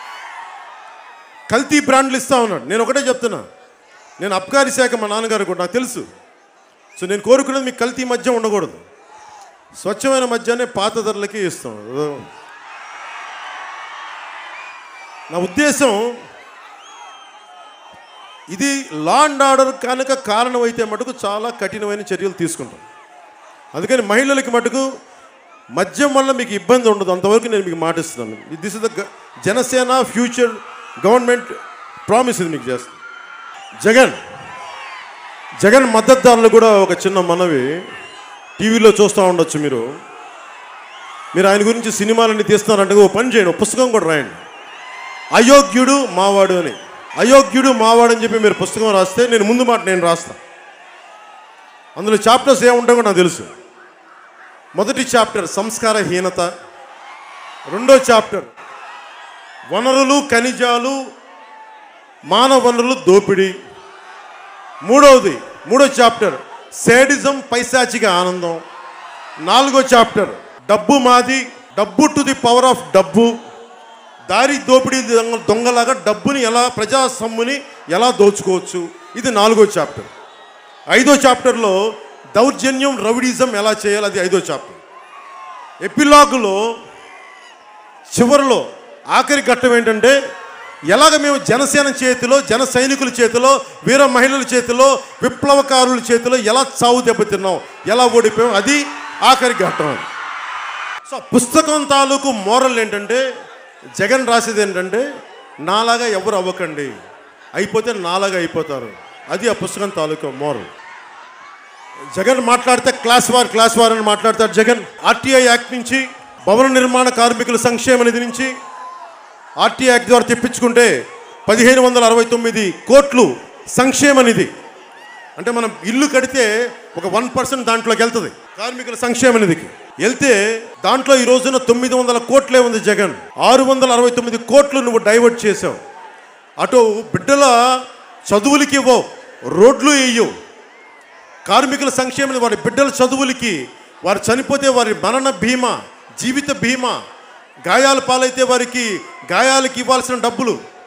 కల్తీ బ్రాండ్లు ఇస్తా ఉన్నాడు నేను ఒకటే చెప్తున్నా నేను అబ్కారీ శాఖ మా నాన్నగారు కూడా నాకు తెలుసు సో నేను కోరుకునేది మీకు కల్తీ మద్యం ఉండకూడదు స్వచ్ఛమైన మద్యాన్ని పాత ధరలకి ఇస్తాం నా ఉద్దేశం ఇది లా అండ్ ఆర్డర్ కనుక కారణమైతే మటుకు చాలా కఠినమైన చర్యలు తీసుకుంటాం అందుకని మహిళలకి మటుకు మద్యం వల్ల మీకు ఇబ్బంది ఉండదు అంతవరకు నేను మీకు మాటిస్తున్నాను this is the Janasena future government promise ఇది మీకు చేస్తాను జగన్ జగన్ మద్దతుదారులు కూడా ఒక చిన్న మనవి టీవీలో చూస్తూ ఉండొచ్చు మీరు మీరు ఆయన గురించి సినిమాలన్నీ తీస్తున్నారంటే ఓ పని చేయండి ఓ పుస్తకం కూడా రాయండి అయోగ్యుడు మావాడు అని అయోగ్యుడు మావాడు అని చెప్పి మీరు పుస్తకం రాస్తే నేను ముందు మాట నేను రాస్తా అందులో చాప్టర్స్ ఏముంటాయో నాకు తెలుసు మొదటి చాప్టర్ సంస్కారహీనత రెండో చాప్టర్ వనరులు ఖనిజాలు మానవ వనరులు దోపిడీ మూడవది మూడో చాప్టర్ సేడిజం పైశాచిక ఆనందం నాలుగో చాప్టర్ డబ్బు మాది డబ్బు టు ది పవర్ ఆఫ్ డబ్బు దారి దోపిడీ దొంగ దొంగలాగా డబ్బుని ఎలా ప్రజా సొమ్ముని ఎలా దోచుకోవచ్చు ఇది నాలుగో చాప్టర్ ఐదో చాప్టర్లో దౌర్జన్యం రౌడిజం ఎలా చేయాలి అది ఐదో చాప్టర్ ఎపిలాగులో చివరిలో ఆఖరి ఘట్టం ఏంటంటే ఎలాగ మేము జనసేన చేతిలో జన సైనికుల చేతిలో వీర మహిళల చేతిలో విప్లవకారుల చేతిలో ఎలా చావు దెబ్బతిన్నాం ఎలా ఓడిపోయాం అది ఆఖరి ఘట్టం అది సో పుస్తకం తాలూకు మోరల్ ఏంటంటే జగన్ రాసేది ఏంటంటే నాలాగా ఎవరు అవ్వకండి అయిపోతే నాలాగా అయిపోతారు అది ఆ పుస్తకం తాలూకు మోరల్ జగన్ మాట్లాడితే క్లాస్ వార్ క్లాస్ వార్ అని మాట్లాడతాడు జగన్ ఆర్టీఐ యాక్ట్ నుంచి భవన నిర్మాణ కార్మికుల సంక్షేమ నిధి నుంచి ఆర్టీఐ యాక్ట్ ద్వారా తెప్పించుకుంటే పదిహేను వందల అరవై తొమ్మిది కోట్లు సంక్షేమ నిధి అంటే మనం ఇల్లు కడితే ఒక వన్ పర్సెంట్ దాంట్లోకి వెళ్తుంది కార్మికుల సంక్షేమ నిధికి వెళ్తే దాంట్లో ఈ రోజున తొమ్మిది వందల కోట్లే ఉంది జగన్ ఆరు వందల అరవై తొమ్మిది కోట్లు నువ్వు డైవర్ట్ చేసావు అటు బిడ్డల చదువులకి ఇవ్వవు రోడ్లు వేయవు కార్మికుల సంక్షేమం వారి బిడ్డల చదువులకి వారు చనిపోతే వారి మరణ బీమా జీవిత బీమా గాయాల పాలైతే వారికి గాయాలకి ఇవ్వాల్సిన డబ్బులు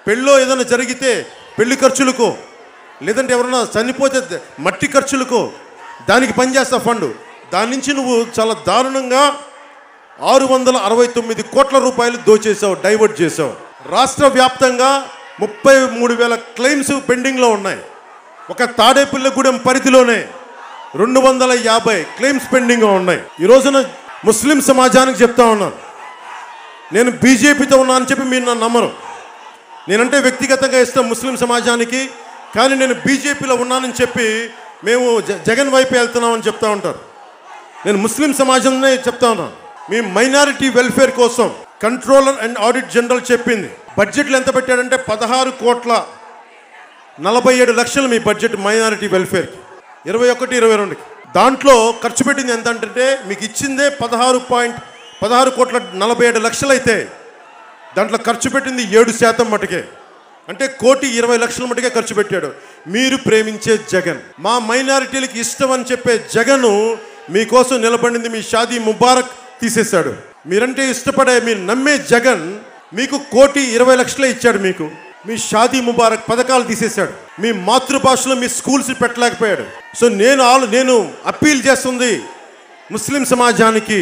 పెళ్ళో ఏదైనా జరిగితే పెళ్లి ఖర్చులకో లేదంటే ఎవరైనా చనిపోతే ద- మట్టి ఖర్చులకో దానికి పనిచేస్తా ఫండ్ దాని నుంచి నువ్వు చాలా దారుణంగా ఆరు వందల అరవై తొమ్మిది కోట్ల రూపాయలు దోచేసావు డైవర్ట్ చేసావు రాష్ట్ర వ్యాప్తంగా ముప్పై మూడు వేల క్లెయిమ్స్ పెండింగ్లో ఉన్నాయి ఒక తాడేపల్లిగూడెం పరిధిలోనే రెండు వందల యాభై క్లెయిమ్స్ పెండింగ్గా ఉన్నాయి ఈ రోజున ముస్లిం సమాజానికి చెప్తా ఉన్నాను నేను బీజేపీతో ఉన్నా అని చెప్పి మీరు నన్ను నమ్మరు నేనంటే వ్యక్తిగతంగా ఇష్టం ముస్లిం సమాజానికి కానీ నేను బీజేపీలో ఉన్నానని చెప్పి మేము జ- జగన్ వైపు వెళ్తున్నామని చెప్తా ఉంటారు నేను ముస్లిం సమాజంనే చెప్తా ఉన్నాను మీ మైనారిటీ వెల్ఫేర్ కోసం కంట్రోలర్ అండ్ ఆడిట్ జనరల్ చెప్పింది బడ్జెట్లు ఎంత పెట్టాడంటే పదహారు కోట్ల నలభై ఏడు లక్షలు మీ బడ్జెట్ మైనారిటీ వెల్ఫేర్కి ఇరవై ఒకటి ఇరవై రెండుకి దాంట్లో ఖర్చు పెట్టింది ఎంత అంటే మీకు ఇచ్చిందే పదహారు పాయింట్ పదహారు కోట్ల నలభై ఏడు లక్షలు అయితే దాంట్లో ఖర్చు పెట్టింది ఏడు శాతం మటుకే అంటే కోటి ఇరవై లక్షల మటుకే ఖర్చు పెట్టాడు మీరు ప్రేమించే జగన్ మా మైనారిటీలకి ఇష్టం అని చెప్పే జగను మీకోసం నిలబడింది మీ షాదీ ముబారక్ తీసేశాడు మీరంటే ఇష్టపడే మీరు నమ్మే జగన్ మీకు కోటి ఇరవై లక్షలే ఇచ్చాడు మీకు మీ షాదీ ముబారక్ పథకాలు తీసేశాడు మీ మాతృభాషలో మీ స్కూల్స్ పెట్టలేకపోయాడు సో నేను ఆలో నేను అప్పీల్ చేస్తుంది ముస్లిం సమాజానికి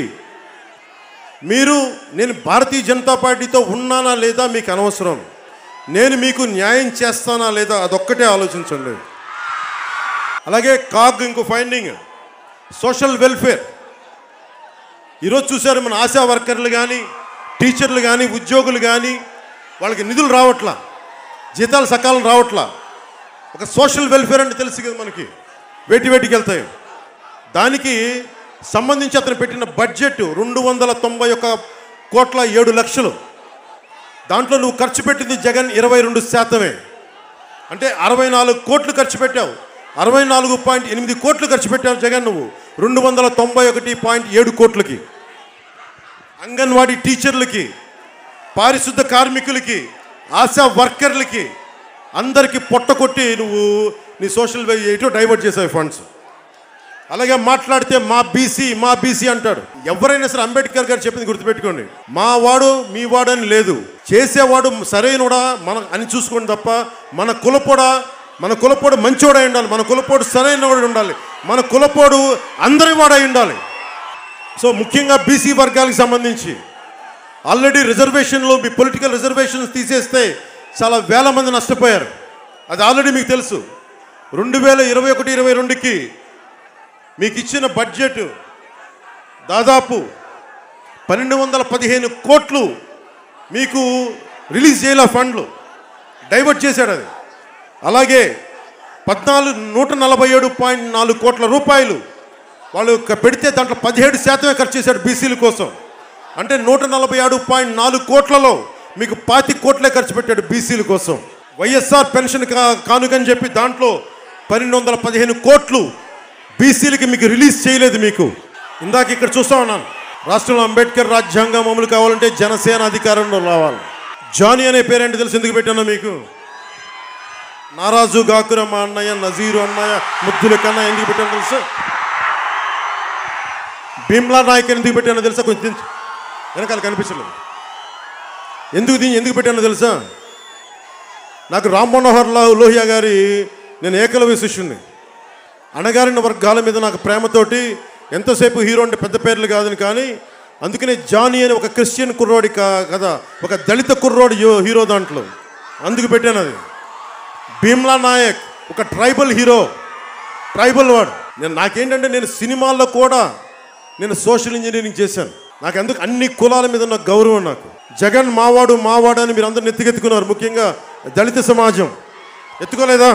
మీరు నేను భారతీయ జనతా పార్టీతో ఉన్నానా లేదా మీకు అనవసరం నేను మీకు న్యాయం చేస్తానా లేదా అదొక్కటే ఆలోచించండి అలాగే కాగ్ ఇంకో ఫైండింగ్ సోషల్ వెల్ఫేర్ ఈరోజు చూశారు మన ఆశా వర్కర్లు కానీ టీచర్లు కానీ ఉద్యోగులు కానీ వాళ్ళకి నిధులు రావట్లా జీతాలు సకాలం రావట్లా ఒక సోషల్ వెల్ఫేర్ అంటే తెలుసు కదా మనకి వేటి వేటికి వెళ్తాయి దానికి సంబంధించి అతను పెట్టిన బడ్జెట్ రెండు వందల తొంభై ఒక కోట్ల ఏడు లక్షలు దాంట్లో నువ్వు ఖర్చు పెట్టింది జగన్ ఇరవై రెండు శాతమే అంటే అరవై నాలుగు కోట్లు ఖర్చు పెట్టావు అరవై నాలుగు పాయింట్ ఎనిమిది కోట్లు ఖర్చు పెట్టావు జగన్ నువ్వు రెండు వందల తొంభై ఒకటి పాయింట్ ఏడు కోట్లకి అంగన్వాడీ టీచర్లకి పారిశుద్ధ కార్మికులకి ఆశా వర్కర్లకి అందరికీ పొట్ట కొట్టి నువ్వు నీ సోషల్ ఎటో డైవర్ట్ చేసావు ఫండ్స్ అలాగే మాట్లాడితే మా బీసీ మా బీసీ అంటాడు ఎవరైనా సరే అంబేద్కర్ గారు చెప్పింది గుర్తుపెట్టుకోండి మా వాడు మీ వాడు అని లేదు చేసేవాడు సరైనడా మన అని చూసుకోండి తప్ప మన కులపోడా మన కులపోడు మంచోడై ఉండాలి మన కులపోడు సరైనవాడు ఉండాలి మన కులపోడు అందరి వాడై ఉండాలి సో ముఖ్యంగా బీసీ వర్గాలకు సంబంధించి ఆల్రెడీ రిజర్వేషన్లో మీ పొలిటికల్ రిజర్వేషన్స్ తీసేస్తే చాలా వేల మంది నష్టపోయారు అది ఆల్రెడీ మీకు తెలుసు రెండు వేల ఇరవై ఒకటి ఇరవై రెండుకి మీకు ఇచ్చిన బడ్జెట్ దాదాపు పన్నెండు వందల పదిహేను కోట్లు మీకు రిలీజ్ చేయాల ఫండ్లు డైవర్ట్ చేశాడు అది అలాగే పద్నాలుగు నూట నలభై ఏడు పాయింట్ నాలుగు కోట్ల రూపాయలు వాళ్ళు క- పెడితే దాంట్లో పదిహేడు శాతమే ఖర్చు చేశాడు బీసీల కోసం అంటే నూట నలభై ఏడు పాయింట్ నాలుగు కోట్లలో మీకు పాతి కోట్లే ఖర్చు పెట్టాడు బీసీల కోసం వైఎస్ఆర్ పెన్షన్ కా కానుకని చెప్పి దాంట్లో పన్నెండు వందల పదిహేను కోట్లు బీసీలకి మీకు రిలీజ్ చేయలేదు మీకు ఇందాక ఇక్కడ చూస్తా ఉన్నాను రాష్ట్రంలో అంబేద్కర్ రాజ్యాంగం అమలు కావాలంటే జనసేన అధికారంలో రావాలి జానీ అనే పేరేంటి తెలిసి ఎందుకు పెట్టానో మీకు నారాజు గాకుర మా అన్నయ్య నజీరు అన్నయ్య ముద్దుల కన్నా ఎందుకు పెట్టానో తెలుసా భీమ్లా నాయక్ అని ఎందుకు పెట్టానో తెలుసా కొంచెం దించు. వెనకాల కనిపించలేదు ఎందుకు దీన్ని ఎందుకు పెట్టానో తెలుసా నాకు రామ్ మనోహర్ లా- లోహియా గారి నేను ఏకలవ్య శిష్యుణ్ణి అణగారిన వర్గాల మీద నాకు ప్రేమతోటి ఎంతసేపు హీరో అంటే పెద్ద పేర్లు కాదని కానీ అందుకనే జానీ అని ఒక క్రిస్టియన్ కుర్రోడి కా- కదా ఒక దళిత కుర్రోడి యో- హీరో దాంట్లో అందుకు పెట్టాను అది భీమ్లా నాయక్ ఒక ట్రైబల్ హీరో ట్రైబల్ వాడు నేను నాకేంటంటే నేను సినిమాల్లో కూడా నేను సోషల్ ఇంజనీరింగ్ చేశాను నాకు ఎందుకు అన్ని కులాల మీద ఉన్న గౌరవం నాకు జగన్ మావాడు మావాడు అని మీరు అందరు ఎత్తుకెత్తుకున్నారు ముఖ్యంగా దళిత సమాజం ఎత్తుకోలేదా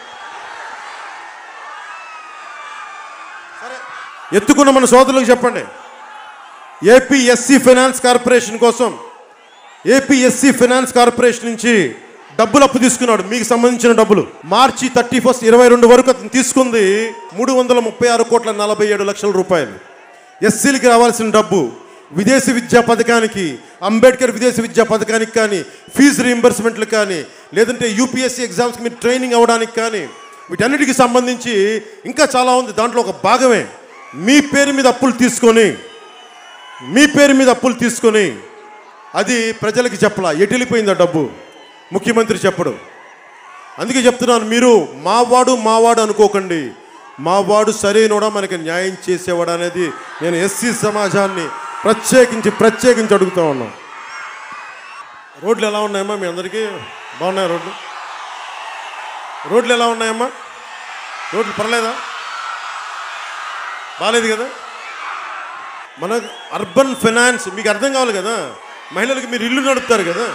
సరే ఎత్తుకున్న మన సోదరులకు చెప్పండి ఏపీ ఎస్సీ ఫైనాన్స్ కార్పొరేషన్ కోసం ఏపీ ఎస్సీ ఫైనాన్స్ కార్పొరేషన్ నుంచి డబ్బులు అప్పు తీసుకున్నాడు మీకు సంబంధించిన డబ్బులు మార్చి థర్టీ ఫస్ట్ ఇరవై రెండు వరకు అతను తీసుకుంది మూడు వందల ముప్పై ఆరు కోట్ల నలభై ఏడు లక్షల రూపాయలు ఎస్సీలకి రావాల్సిన డబ్బు విదేశీ విద్యా పథకానికి అంబేద్కర్ విదేశీ విద్యా పథకానికి కానీ ఫీజు రీంబర్స్మెంట్లు కానీ లేదంటే యూపీఎస్సీ ఎగ్జామ్స్కి మీరు ట్రైనింగ్ అవ్వడానికి కానీ వీటన్నిటికి సంబంధించి ఇంకా చాలా ఉంది దాంట్లో ఒక భాగమే మీ పేరు మీద అప్పులు తీసుకొని మీ పేరు మీద అప్పులు తీసుకొని అది ప్రజలకి చెప్పలా ఎటు వెళ్ళిపోయింది ఆ డబ్బు ముఖ్యమంత్రి చెప్పడు అందుకే చెప్తున్నాను మీరు మావాడు మావాడు అనుకోకండి మావాడు సరైనోడా మనకి న్యాయం చేసేవాడు అనేది నేను ఎస్సీ సమాజాన్ని ప్రత్యేకించి ప్రత్యేకించి అడుగుతా ఉన్నాం రోడ్లు ఎలా ఉన్నాయమ్మా మీ అందరికీ బాగున్నాయా రోడ్లు రోడ్లు ఎలా ఉన్నాయమ్మా రోడ్లు పర్లేదా బాగాలేదు కదా మన అర్బన్ ఫైనాన్స్ మీకు అర్థం కావాలి కదా మహిళలకు మీరు ఇల్లు నడుపుతారు కదా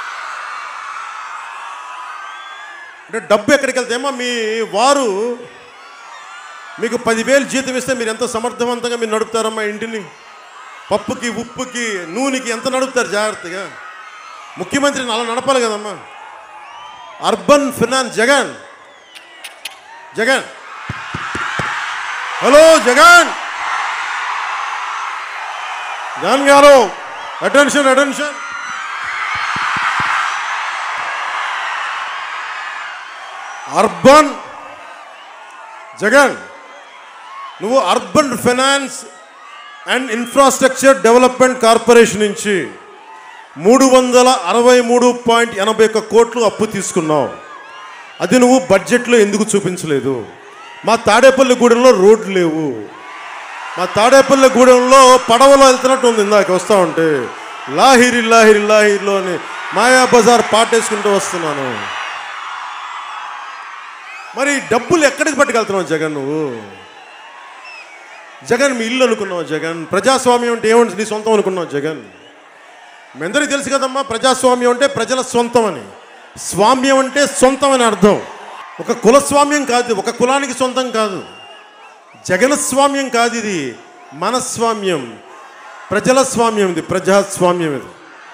అంటే డబ్బు ఎక్కడికి వెళ్తాయేమో మీ వారు మీకు పదివేలు జీతం ఇస్తే మీరు ఎంత సమర్థవంతంగా మీరు నడుపుతారమ్మా ఇంటిని పప్పుకి ఉప్పుకి నూనెకి ఎంత నడుపుతారు జాగ్రత్తగా ముఖ్యమంత్రిని అలా నడపాలి కదమ్మా urban finance Jagan Jagan hello Jagan Jagan garu attention attention urban Jagan నువ్వు urban finance and infrastructure development corporation నుంచి మూడు వందల అరవై మూడు పాయింట్ ఎనభై ఒక్క కోట్లు అప్పు తీసుకున్నావు అది నువ్వు బడ్జెట్లో ఎందుకు చూపించలేదు మా తాడేపల్లిగూడెంలో రోడ్లు లేవు మా తాడేపల్లిగూడెంలో పడవలో వెళ్తున్నట్టు ఉంది ఇందాక వస్తా ఉంటే లాహిరి లాహిరి లాహిరిలో అని మాయా బజార్ పాటేసుకుంటూ వస్తున్నాను మరి డబ్బులు ఎక్కడికి పట్టుకెళ్తున్నావు జగన్ నువ్వు జగన్ మీ ఇల్లు అనుకున్నావు జగన్ ప్రజాస్వామ్యం అంటే ఏమంటే నీ సొంతం అనుకున్నావు జగన్ మీ అందరికీ తెలుసు కదమ్మా ప్రజాస్వామ్యం అంటే ప్రజల సొంతం అని స్వామ్యం అంటే సొంతం అని అర్థం ఒక కులస్వామ్యం కాదు ఒక కులానికి సొంతం కాదు జగనస్వామ్యం కాదు ఇది మనస్వామ్యం ప్రజల స్వామ్యం ఇది ప్రజాస్వామ్యం ఇది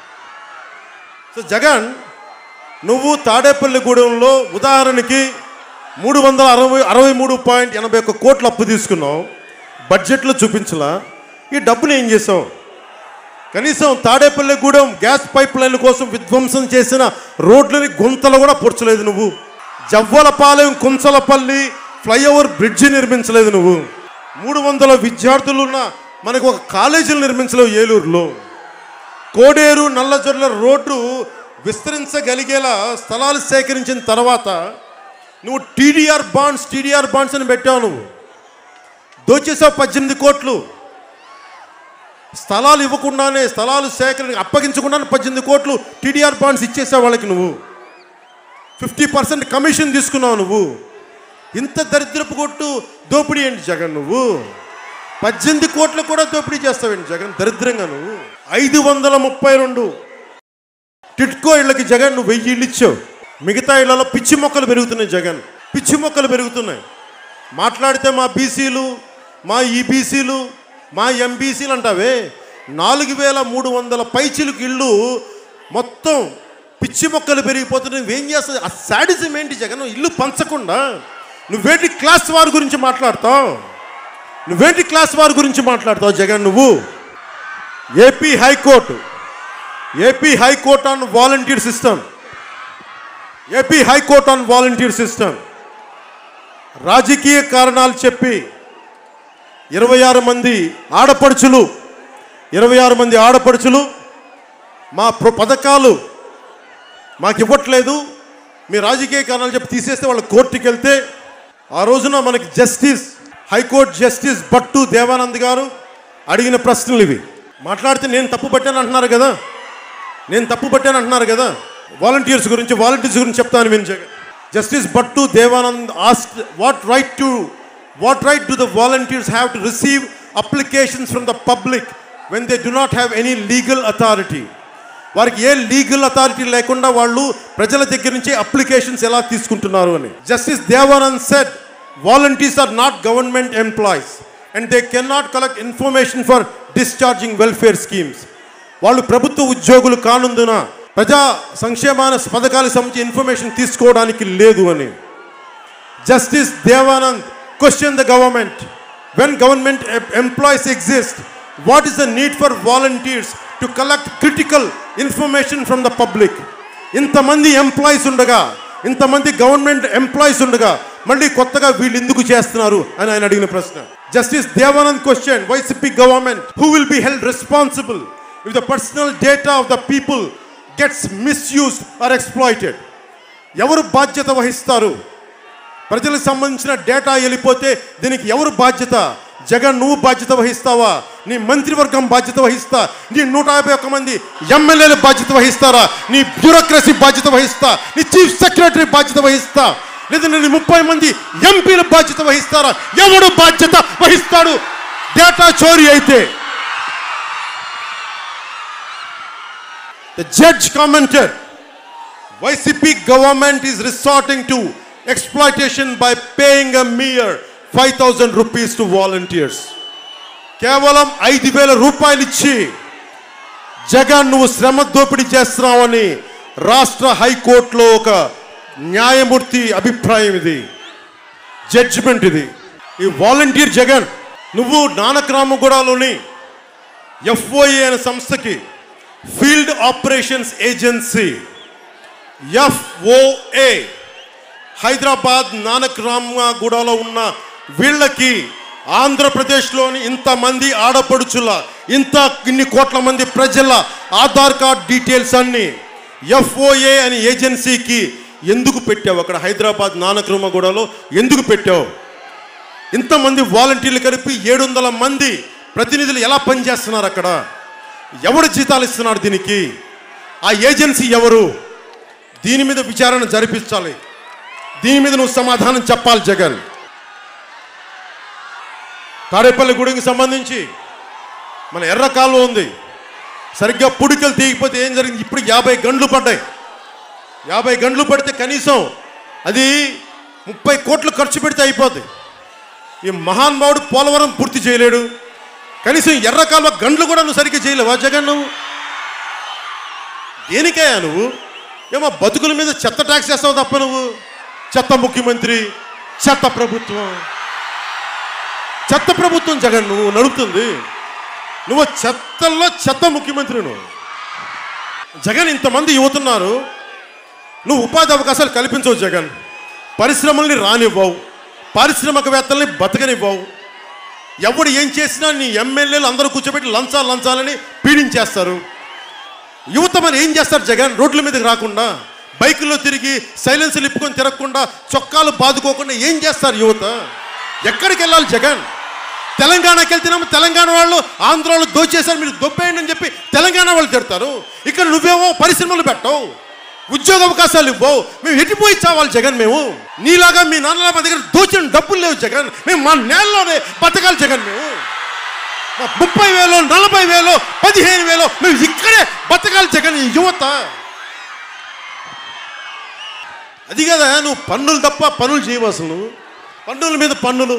సో జగన్ నువ్వు తాడేపల్లిగూడెంలో ఉదాహరణకి మూడు వందల అరవై అరవై మూడు పాయింట్ ఎనభై ఒక్క కోట్ల అప్పు తీసుకున్నావు బడ్జెట్లో చూపించలా ఈ డబ్బుని ఏం చేసావు కనీసం తాడేపల్లిగూడెం గ్యాస్ పైప్ లైన్ల కోసం విధ్వంసం చేసిన రోడ్లని గుంతలు కూడా పొడ్చలేదు నువ్వు జవ్వలపాలెం కుంచలపల్లి ఫ్లైఓవర్ బ్రిడ్జి నిర్మించలేదు నువ్వు మూడు వందల విద్యార్థులు ఉన్న మనకు ఒక కాలేజీలు నిర్మించలేవు ఏలూరులో కోడేరు నల్లజొర్ల రోడ్డు విస్తరించగలిగేలా స్థలాలు సేకరించిన తర్వాత నువ్వు టీడీఆర్ బాండ్స్ టీడీఆర్ బాండ్స్ అని పెట్టావు నువ్వు దోచేసావు పద్దెనిమిది కోట్లు స్థలాలు ఇవ్వకుండానే స్థలాలు సేకరణ అప్పగించకుండానే పద్దెనిమిది కోట్లు టీడీఆర్ బాండ్స్ ఇచ్చేసావు వాళ్ళకి నువ్వు ఫిఫ్టీ పర్సెంట్ కమిషన్ తీసుకున్నావు నువ్వు ఇంత దరిద్రపు కొట్టు దోపిడీ ఏంటి జగన్ నువ్వు పద్దెనిమిది కోట్లు కూడా దోపిడీ చేస్తావేంటి జగన్ దరిద్రంగా నువ్వు ఐదు వందల ముప్పై రెండు టిట్కో ఇళ్ళకి జగన్ నువ్వు వెయ్యి ఇళ్ళు ఇచ్చావు మిగతా ఇళ్లలో పిచ్చి మొక్కలు పెరుగుతున్నాయి జగన్ పిచ్చి మొక్కలు పెరుగుతున్నాయి మాట్లాడితే మా బీసీలు మా ఈబీసీలు మా ఎంబీసీలు అంటావే నాలుగు వేల మూడు వందల పైచిలకు ఇళ్ళు మొత్తం పిచ్చి మొక్కలు పెరిగిపోతున్నాయి నువ్వేం చేస్తావు ఆ శాడిజం ఏంటి జగన్ నువ్వు ఇల్లు పంచకుండా నువ్వేంటి క్లాస్ వారి గురించి మాట్లాడతావు నువ్వేంటి క్లాస్ వారి గురించి మాట్లాడతావు జగన్ నువ్వు AP high court AP high court on volunteer system AP high court on volunteer system రాజకీయ కారణాలు చెప్పి ఇరవై ఆరు మంది ఆడపడుచులు ఇరవై ఆరు మంది ఆడపడుచులు మా ప్ర- పథకాలు మాకు ఇవ్వట్లేదు మీ రాజకీయ కారణాలు చెప్పి తీసేస్తే వాళ్ళు కోర్టుకి వెళ్తే ఆ రోజున మనకి justice high court justice Battu Devanand garu అడిగిన ప్రశ్నలు ఇవి మాట్లాడితే నేను తప్పు పట్టాను అంటున్నారు కదా నేను తప్పు పట్టాను అంటున్నారు కదా వాలంటీర్స్ గురించి వాలంటీర్స్ గురించి చెప్తాను విని Jagan justice Battu Devanand asked what right to what right to the volunteers have to receive applications from the public when they do not have any legal authority వారికి ఏ లీగల్ అథారిటీ లేకుండా వాళ్ళు ప్రజల దగ్గర నుంచి అప్లికేషన్స్ ఎలా తీసుకుంటున్నారు అని justice Devanand said volunteers are not government employees and they can not collect information for discharging welfare schemes వాళ్ళు ప్రభుత్వ ఉద్యోగులు కానుందున ప్రజా సంక్షేమాన పథకాలకు సంబంధించి ఇన్ఫర్మేషన్ తీసుకోవడానికి లేదు అని Justice Devanand questioned the government. When government em- employees exist, what is the need for volunteers to collect critical information from the public? ఇంతమంది ఎంప్లాయీస్ ఉండగా ఇంతమంది గవర్నమెంట్ ఎంప్లాయీస్ ఉండగా మళ్ళీ కొత్తగా వీళ్ళు ఎందుకు చేస్తున్నారు అని ఆయన అడిగిన ప్రశ్న justice Devanand question YCP government who will be held responsible with the personal data of the people gets misused or exploited ఎవరు బాధ్యత వహిస్తారు ప్రజలకు సంబంధించిన డేటా వెళ్ళిపోతే దీనికి ఎవరు బాధ్యత జగన్ నువ్వు బాధ్యత వహిస్తావా నీ మంత్రివర్గం బాధ్యత వహిస్తా నీ నూట యాభై ఒక్క మంది ఎమ్మెల్యేలు బాధ్యత వహిస్తారా నీ బ్యూరోక్రసీ బాధ్యత వహిస్తా నీ చీఫ్ సెక్రటరీ బాధ్యత వహిస్తా లేదంటే నీ ముప్పై మంది ఎంపీలు బాధ్యత వహిస్తారా ఎవడు బాధ్యత వహిస్తాడు డేటా చోరీ అయితే The judge commented, YCP government is resorting to exploitation by paying a mere 5,000 rupees to volunteers. కేవలం ఐదు వేల రూపాయలు ఇచ్చి జగన్ నువ్వు శ్రమ దోపిడీ చేస్తున్నావని రాష్ట్ర హైకోర్టులో ఒక న్యాయమూర్తి అభిప్రాయం ఇది జడ్జిమెంట్ ఇది ఈ వాలంటీర్ జగన్ నువ్వు నానక్రామగూడలోని ఎఫ్ఓఏ అనే సంస్థకి field operations agency FOA Hyderabad Nanak రామగూడలో ఉన్న వీళ్ళకి ఆంధ్రప్రదేశ్లోని ఇంతమంది ఆడపడుచుల ఇంత ఇన్ని కోట్ల మంది ప్రజల ఆధార్ కార్డ్ డీటెయిల్స్ అన్ని ఎఫ్ఓఏ అనే ఏజెన్సీకి ఎందుకు పెట్టావు అక్కడ హైదరాబాద్ నానక్ రామగూడలో ఎందుకు పెట్టావు ఇంతమంది వాలంటీర్లు కలిపి ఏడు వందల మంది ప్రతినిధులు ఎలా పనిచేస్తున్నారు అక్కడ ఎవడు జీతాలు ఇస్తున్నాడు దీనికి ఆ ఏజెన్సీ ఎవరు దీని మీద విచారణ జరిపించాలి దీని మీద నువ్వు సమాధానం చెప్పాలి జగన్ తాడేపల్లి గుడికి సంబంధించి మన ఎర్ర కాలువ ఉంది సరిగ్గా పుడికలు తీయకపోతే ఏం జరిగింది ఇప్పుడు యాభై గంటలు పడ్డాయి యాభై గంటలు పడితే కనీసం అది ముప్పై కోట్లు ఖర్చు పెడితే అయిపోద్ది ఈ మహానుభావుడు పోలవరం పూర్తి చేయలేడు కనీసం ఎర్ర కాలువ గంటలు కూడా నువ్వు సరిగ్గా చేయలేవా జగన్ నువ్వు దేనికయ్యా నువ్వు ఏమో బతుకుల మీద చెత్త ట్యాక్స్ చేస్తావు తప్ప నువ్వు చెత్త ముఖ్యమంత్రి చెత్త ప్రభుత్వం చెత్త ప్రభుత్వం జగన్ నువ్వు నడుపుతుంది నువ్వు చెత్తల్లో చెత్త ముఖ్యమంత్రి నువ్వు జగన్ ఇంతమంది యువతున్నారు నువ్వు ఉపాధి అవకాశాలు కల్పించవు జగన్ పరిశ్రమల్ని రానివ్వవు పారిశ్రామికవేత్తల్ని బతకనివ్వవు ఎవడు ఏం చేసినా నీ ఎమ్మెల్యేలు అందరూ కూర్చోబెట్టి లంచాలు లంచాలని పీడించేస్తారు యువత మరి ఏం చేస్తారు జగన్ రోడ్ల మీదకి రాకుండా బైకుల్లో తిరిగి సైలెన్సర్లు ఇప్పుకొని తిరగకుండా చొక్కాలు బాదుకోకుండా ఏం చేస్తారు యువత ఎక్కడికి వెళ్ళాలి జగన్ తెలంగాణకి వెళ్తేనేమో తెలంగాణ వాళ్ళు ఆంధ్రాలో దోచేశారు మీరు దొబ్బేయండి అని చెప్పి తెలంగాణ వాళ్ళు తిడతారు ఇక్కడ నువ్వేమో పరిశ్రమలు పెట్టవు ఉద్యోగ అవకాశాలు ఇవ్వవు మేము ఎట్టిపోయి చావాలి జగన్ మేము నీలాగా మీ నాన్నల మా దగ్గర దోచిన డబ్బులు లేవు జగన్ మేము మా నేలలోనే బతకాలి జగన్ మేము మా ముప్పై వేలు నలభై వేలు పదిహేను వేలు మేము ఇక్కడే బతకాలి జగన్ ఈ యువత అది కదా నువ్వు పన్నులు తప్ప పనులు చేయవు అసలు నువ్వు పన్నుల మీద పన్నులు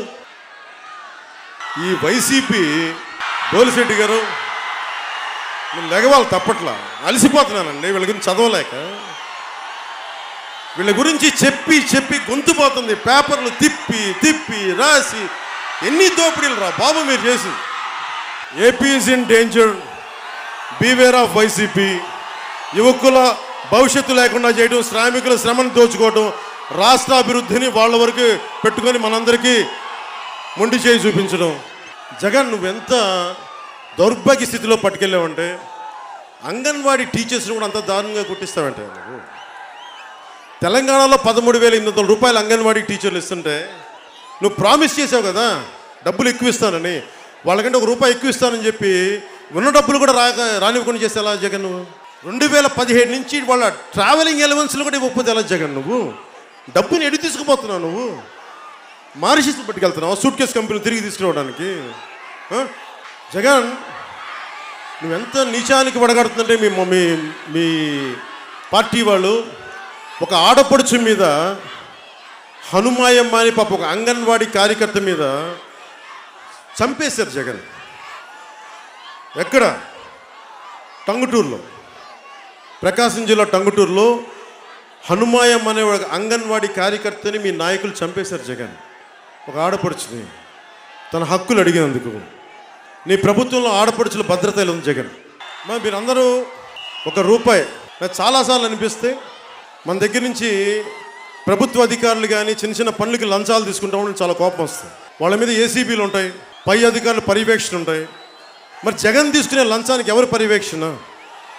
ఈ వైసీపీ బోలిశెట్టి గారు నేను లెగవాలి తప్పట్లా అలసిపోతున్నానండి వీళ్ళ గురించి చదవలేక వీళ్ళ గురించి చెప్పి చెప్పి గొంతు పోతుంది పేపర్లు తిప్పి తిప్పి రాసి ఎన్ని దోపిడీలు రా బాబు మీరు చేసింది AP is in danger beware of YCP యువకుల భవిష్యత్తు లేకుండా చేయడం శ్రామికుల శ్రమను దోచుకోవడం రాష్ట్ర అభివృద్ధిని వాళ్ళ వరకు పెట్టుకొని మనందరికీ మొండి చేయి చూపించడం జగన్ నువ్వెంత దౌర్భాగ్య స్థితిలో పట్టుకెళ్ళావంటే అంగన్వాడీ టీచర్స్ని కూడా అంత దారుణంగా కుట్టిస్తావంటే నువ్వు తెలంగాణలో పదమూడు వేల ఎనిమిది వందల రూపాయలు అంగన్వాడీ టీచర్లు ఇస్తుంటే నువ్వు ప్రామిస్ చేసావు కదా డబ్బులు ఎక్కువ ఇస్తానని వాళ్ళకంటే ఒక రూపాయి ఎక్కువ ఇస్తానని చెప్పి ఉన్న డబ్బులు కూడా రాక రానివ్వకుండా చేస్తే ఎలా జగన్ నువ్వు రెండు వేల పదిహేడు నుంచి వాళ్ళ ట్రావెలింగ్ ఎలవెన్స్లు కూడా ఇవ్వకపోతే ఎలా జగన్ నువ్వు డబ్బుని ఎడి తీసుకుపోతున్నావు నువ్వు మారిషస్ పట్టుకెళ్తున్నావు సూట్ కేసు కంపెనీ తిరిగి తీసుకురావడానికి ఆ? జగన్ నువ్వెంత నీచానికి వడగడుతుందంటే మీ మీ మీ పార్టీ వాళ్ళు ఒక ఆడపడుచు మీద హనుమాయమ్మ అని పాప ఒక అంగన్వాడీ కార్యకర్త మీద చంపేశారు జగన్ ఎక్కడ టంగుటూరులో ప్రకాశం జిల్లా టంగుటూరులో హనుమాయం అనే ఒక అంగన్వాడీ కార్యకర్తని మీ నాయకులు చంపేశారు జగన్ ఒక ఆడపడుచుని తన హక్కులు అడిగినందుకు నీ ప్రభుత్వంలో ఆడపడుచుల భద్రత ఎలా ఉంది జగన్ మరి మీరందరూ ఒక రూపాయి నాకు చాలాసార్లు అనిపిస్తే మన దగ్గర నుంచి ప్రభుత్వ అధికారులు కానీ చిన్న చిన్న పనులకి లంచాలు తీసుకుంటా ఉంటే చాలా కోపం వస్తుంది వాళ్ళ మీద ఏసీబీలు ఉంటాయి పై అధికారులు పర్యవేక్షణ ఉంటాయి మరి జగన్ తీసుకునే లంచానికి ఎవరు పర్యవేక్షణ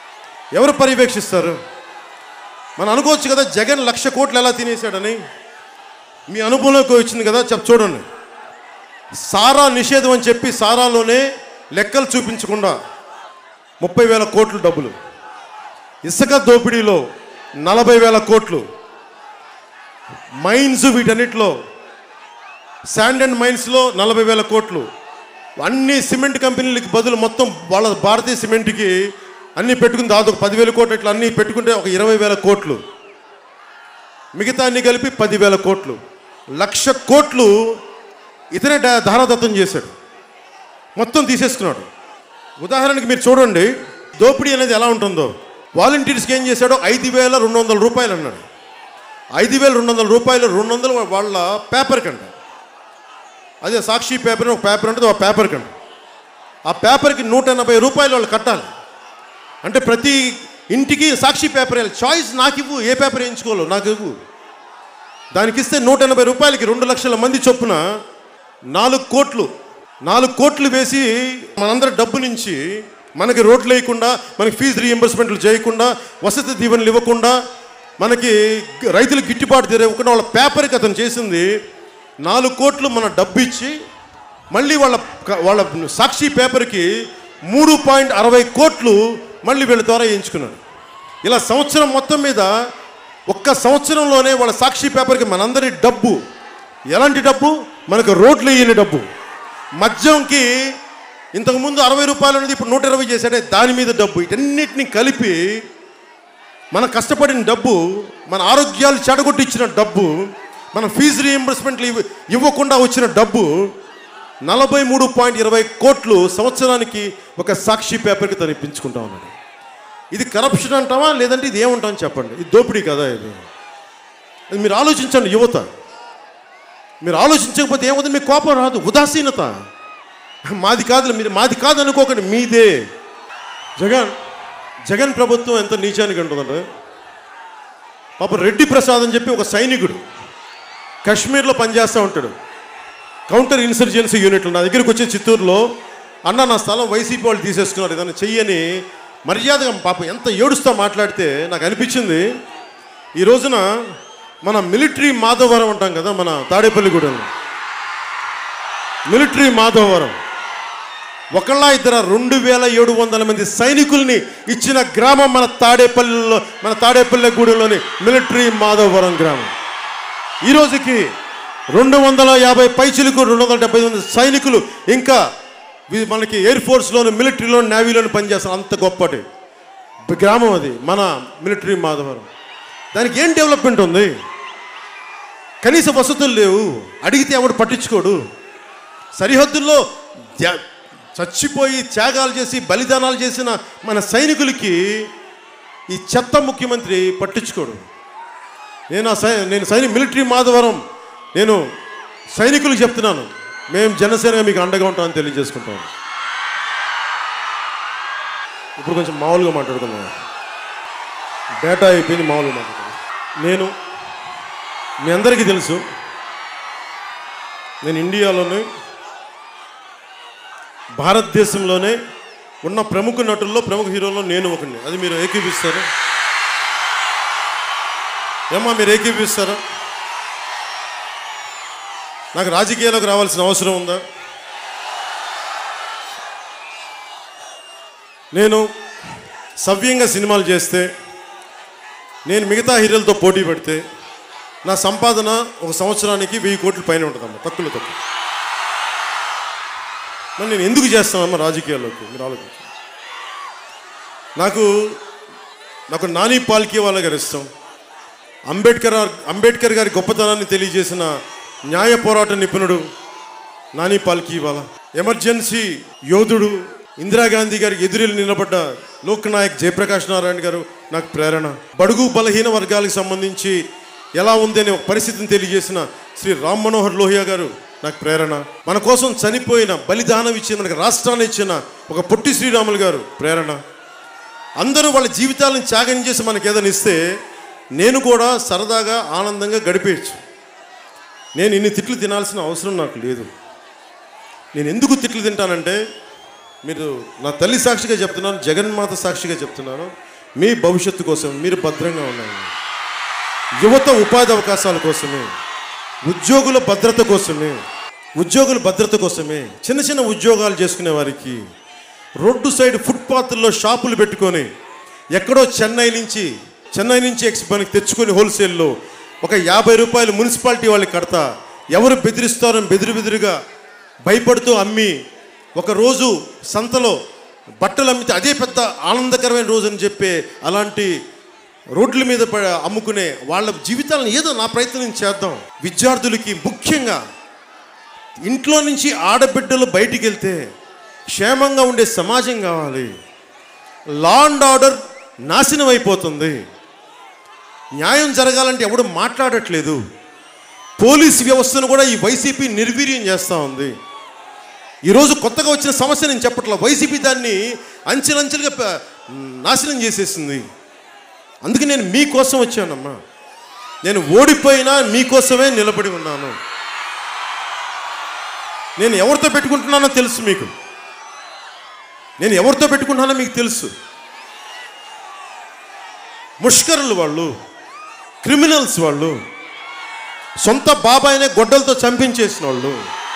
ఎవరు పర్యవేక్షిస్తారు మనం అనుకోవచ్చు కదా జగన్ లక్ష కోట్లు ఎలా తినేశాడని మీ అనుభవంలోకి వచ్చింది కదా చెప్ చూడండి సారా నిషేధం అని చెప్పి సారాలోనే లెక్కలు చూపించకుండా ముప్పై వేల కోట్లు డబ్బులు ఇసుక దోపిడీలో నలభై వేల కోట్లు మైన్స్ వీటన్నిటిలో శాండ్ అండ్ మైన్స్లో నలభై వేల కోట్లు అన్ని సిమెంట్ కంపెనీలకి బదులు మొత్తం వాళ్ళ భారతీయ సిమెంట్కి అన్ని పెట్టుకుని దాదాపు పదివేల కోట్లు ఇట్లా అన్ని పెట్టుకుంటే ఒక ఇరవై వేల కోట్లు మిగతా అన్ని కలిపి పదివేల కోట్లు లక్ష కోట్లు ఇతనే దా- ధారాదత్తం చేశాడు మొత్తం తీసేసుకున్నాడు ఉదాహరణకి మీరు చూడండి దోపిడీ అనేది ఎలా ఉంటుందో వాలంటీర్స్కి ఏం చేశాడో ఐదు వేల రెండు వందల రూపాయలు అన్నాడు ఐదు వేల రెండు వందల రూపాయలు రెండు వందలు వాళ్ళ పేపర్ కంట అదే సాక్షి పేపర్ అని ఒక పేపర్ ఉంటుంది ఆ పేపర్ కంట ఆ పేపర్కి నూట ఎనభై రూపాయలు వాళ్ళు కట్టాలి అంటే ప్రతి ఇంటికి సాక్షి పేపర్ వేయాలి చాయిస్ నాకు ఇవ్వు ఏ పేపర్ వేయించుకోవాలో నాకు ఇవ్వు దానికి ఇస్తే నూట ఎనభై రూపాయలకి రెండు లక్షల మంది చొప్పున నాలుగు కోట్లు నాలుగు కోట్లు వేసి మనందరి డబ్బు నుంచి మనకి రోడ్లు వేయకుండా మనకి ఫీజు రీఎంబర్స్మెంట్లు చేయకుండా వసతి దీవెనలు ఇవ్వకుండా మనకి గ- రైతులకు గిట్టుబాటు ధర ఇవ్వకుండా వాళ్ళ పేపర్కి అతను చేసింది నాలుగు కోట్లు మన డబ్బు ఇచ్చి మళ్ళీ వాళ్ళ క- వాళ్ళ సాక్షి పేపర్కి మూడు పాయింట్ అరవై కోట్లు మళ్ళీ వీళ్ళ ద్వారా వేయించుకున్నాడు ఇలా సంవత్సరం మొత్తం మీద ఒక్క సంవత్సరంలోనే వాళ్ళ సాక్షి పేపర్కి మనందరి డబ్బు ఎలాంటి డబ్బు మనకు రోడ్లు వేయని డబ్బు మద్యంకి ఇంతకుముందు అరవై రూపాయలు అనేది ఇప్పుడు నూట ఇరవై చేశాడే దాని మీద డబ్బు వీటన్నిటిని కలిపి మన కష్టపడిన డబ్బు మన ఆరోగ్యాలు చెడగొట్టించిన డబ్బు మన ఫీజు రీఎంబర్స్మెంట్లు ఇవ్వ ఇవ్వకుండా వచ్చిన డబ్బు నలభై మూడు పాయింట్ ఇరవై కోట్లు సంవత్సరానికి ఒక సాక్షి పేపర్కి తను ఇప్పించుకుంటా ఉన్నాడు ఇది కరప్షన్ అంటావా లేదంటే ఇది ఏమంటాం చెప్పండి ఇది దోపిడీ కదా ఇది అది మీరు ఆలోచించండి యువత మీరు ఆలోచించకపోతే ఏమవుతుంది మీకు కోపం రాదు ఉదాసీనత మాది కాదు మీరు మాది కాదు అనుకోకండి మీదే జగన్ జగన్ ప్రభుత్వం ఎంత నీచానికి ఉంటుందంటే పాప రెడ్డి ప్రసాద్ అని చెప్పి ఒక సైనికుడు కాశ్మీర్లో పనిచేస్తూ ఉంటాడు కౌంటర్ ఇన్సర్జెన్సీ యూనిట్లు నా దగ్గరికి వచ్చే చిత్తూరులో అన్న నా స్థలం వైసీపీ వాళ్ళు తీసేసుకున్నారు ఏదైనా చెయ్యని మర్యాదగా పాపం ఎంత ఏడుస్తా మాట్లాడితే నాకు అనిపించింది ఈ రోజున మన మిలిటరీ మాధవరం అంటాం కదా మన తాడేపల్లిగూడెంలో మిలిటరీ మాధవరం ఒకళ్ళ ఇద్దర రెండు వేల ఏడు వందల మంది సైనికుల్ని ఇచ్చిన గ్రామం మన తాడేపల్లిలో మన తాడేపల్లిగూడెంలోని మిలిటరీ మాధవరం గ్రామం ఈ రోజుకి రెండు వందల యాభై పైచిలకు రెండు వందల డెబ్బై మంది సైనికులు ఇంకా వి- మనకి ఎయిర్ ఫోర్స్లోను మిలిటరీలోను నేవీలోను పనిచేస్తారు అంత గొప్పటి గ్రామం అది మన మిలిటరీ మాధవరం దానికి ఏం డెవలప్మెంట్ ఉంది కనీస వసతులు లేవు అడిగితే ఎవడు పట్టించుకోడు సరిహద్దుల్లో త్యా- చచ్చిపోయి త్యాగాలు చేసి బలిదానాలు చేసిన మన సైనికులకి ఈ చెత్త ముఖ్యమంత్రి పట్టించుకోడు నేను ఆ సై నేను సైనిక మిలిటరీ మాధవరం నేను సైనికులకు చెప్తున్నాను మేము జనసేన మీకు అండగా ఉంటామని తెలియజేసుకుంటాం ఇప్పుడు కొంచెం మామూలుగా మాట్లాడుకుందాం డేటా అయిపోయింది మామూలుగా మాట్లాడుకుందాం నేను మీ అందరికీ తెలుసు నేను ఇండియాలోనే భారతదేశంలోనే ఉన్న ప్రముఖ నటుల్లో ప్రముఖ హీరోల్లో నేను ఒకడిని అది మీరు ఏకీపిస్తారు ఏమా మీరు ఏకీపిస్తారా నాకు రాజకీయాలకు రావాల్సిన అవసరం ఉందా నేను సవ్యంగా సినిమాలు చేస్తే నేను మిగతా హీరోలతో పోటీ పెడితే నా సంపాదన ఒక సంవత్సరానికి వెయ్యి కోట్ల పైన ఉంటుందమ్మా తక్కువలో తక్కువ మరి నేను ఎందుకు చేస్తానమ్మా రాజకీయాల్లోకి మీరు ఆలోచించండి నాకు నాకు నాని పాల్కే వాళ్ళ గారు ఇష్టం అంబేద్కర్ అంబేద్కర్ గారి గొప్పతనాన్ని తెలియజేసిన న్యాయ పోరాట నిపుణుడు నాని పాల్కీవాలా ఎమర్జెన్సీ యోధుడు ఇందిరాగాంధీ గారికి ఎదురెళ్ళి నిలబడ్డ లోక్నాయక్ జయప్రకాష్ నారాయణ గారు నాకు ప్రేరణ బడుగు బలహీన వర్గాలకు సంబంధించి ఎలా ఉంది అనే ఒక పరిస్థితిని తెలియజేసిన శ్రీ రామ్ మనోహర్ లోహియా గారు నాకు ప్రేరణ మన కోసం చనిపోయిన బలిదానం ఇచ్చిన మనకి రాష్ట్రాన్ని ఇచ్చిన ఒక పొట్టి శ్రీరాములు గారు ప్రేరణ అందరూ వాళ్ళ జీవితాలను త్యాగం చేసి మనకి ఏదైనా ఇస్తే నేను కూడా సరదాగా ఆనందంగా గడిపేయచ్చు నేను ఇన్ని తిట్లు తినాల్సిన అవసరం నాకు లేదు నేను ఎందుకు తిట్లు తింటానంటే మీరు నా తల్లి సాక్షిగా చెప్తున్నాను జగన్మాత సాక్షిగా చెప్తున్నాను మీ భవిష్యత్తు కోసం మీరు భద్రంగా ఉండండి యువత ఉపాధి అవకాశాల కోసమే ఉద్యోగుల భద్రత కోసమే ఉద్యోగుల భద్రత కోసమే చిన్న చిన్న ఉద్యోగాలు చేసుకునే వారికి రోడ్డు సైడ్ ఫుట్పాత్ల్లో షాపులు పెట్టుకొని ఎక్కడో చెన్నై నుంచి చెన్నై నుంచి ఎక్స్ మనకి తెచ్చుకొని హోల్సేల్లో ఒక యాభై రూపాయలు మున్సిపాలిటీ వాళ్ళకి కడతా ఎవరు బెదిరిస్తారో బెదిరి బెదిరిగా భయపడుతూ అమ్మి ఒక రోజు సంతలో బట్టలు అమ్మితే అదే పెద్ద ఆనందకరమైన రోజు అని చెప్పే అలాంటి రోడ్ల మీద ప- అమ్ముకునే వాళ్ళ జీవితాలను ఏదో నా ప్రయత్నం చేద్దాం విద్యార్థులకి ముఖ్యంగా ఇంట్లో నుంచి ఆడబిడ్డలు బయటికి వెళ్తే క్షేమంగా ఉండే సమాజం కావాలి లా అండ్ ఆర్డర్ నాశనం అయిపోతుంది న్యాయం జరగాలంటే ఎవడు మాట్లాడట్లేదు పోలీస్ వ్యవస్థను కూడా ఈ వైసీపీ నిర్వీర్యం చేస్తూ ఉంది ఈరోజు కొత్తగా వచ్చిన సమస్య నేను చెప్పట్లా వైసీపీ దాన్ని అంచెలంచెలుగా ప- నాశనం చేసేసింది అందుకే నేను మీకోసం వచ్చానమ్మా నేను ఓడిపోయినా మీకోసమే నిలబడి ఉన్నాను నేను ఎవరితో పెట్టుకుంటున్నానో తెలుసు మీకు నేను ఎవరితో పెట్టుకుంటున్నానో మీకు తెలుసు ముష్కరులు వాళ్ళు క్రిమినల్స్ వాళ్ళు సొంత బాబాయినే గొడ్డలతో చంపించేసిన వాళ్ళు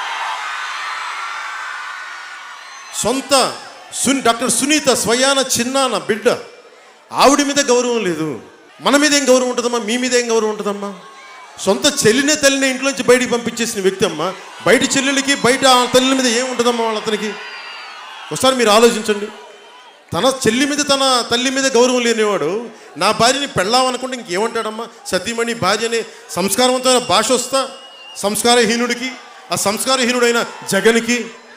సొంత సున్ డాక్టర్ సునీత స్వయాన చిన్నాన బిడ్డ ఆవిడ మీద గౌరవం లేదు మన మీద ఏం గౌరవం ఉంటుందమ్మా మీ మీద ఏం గౌరవం ఉంటుందమ్మా సొంత చెల్లినే తల్లిని ఇంట్లోంచి బయటికి పంపించేసిన వ్యక్తి అమ్మా బయట చెల్లెలకి బయట ఆ తల్లి మీద ఏం ఉంటుందమ్మా వాళ్ళ అతనికి ఒకసారి మీరు ఆలోచించండి తన చెల్లి మీద తన తల్లి మీద గౌరవం లేనివాడు నా భార్యని పెళ్ళామనుకుంటే ఇంకేమంటాడమ్మా సతీమణి భార్యని సంస్కారవంతమైన భాష వస్తా సంస్కారహీనుడికి ఆ సంస్కారహీనుడైన జగన్కి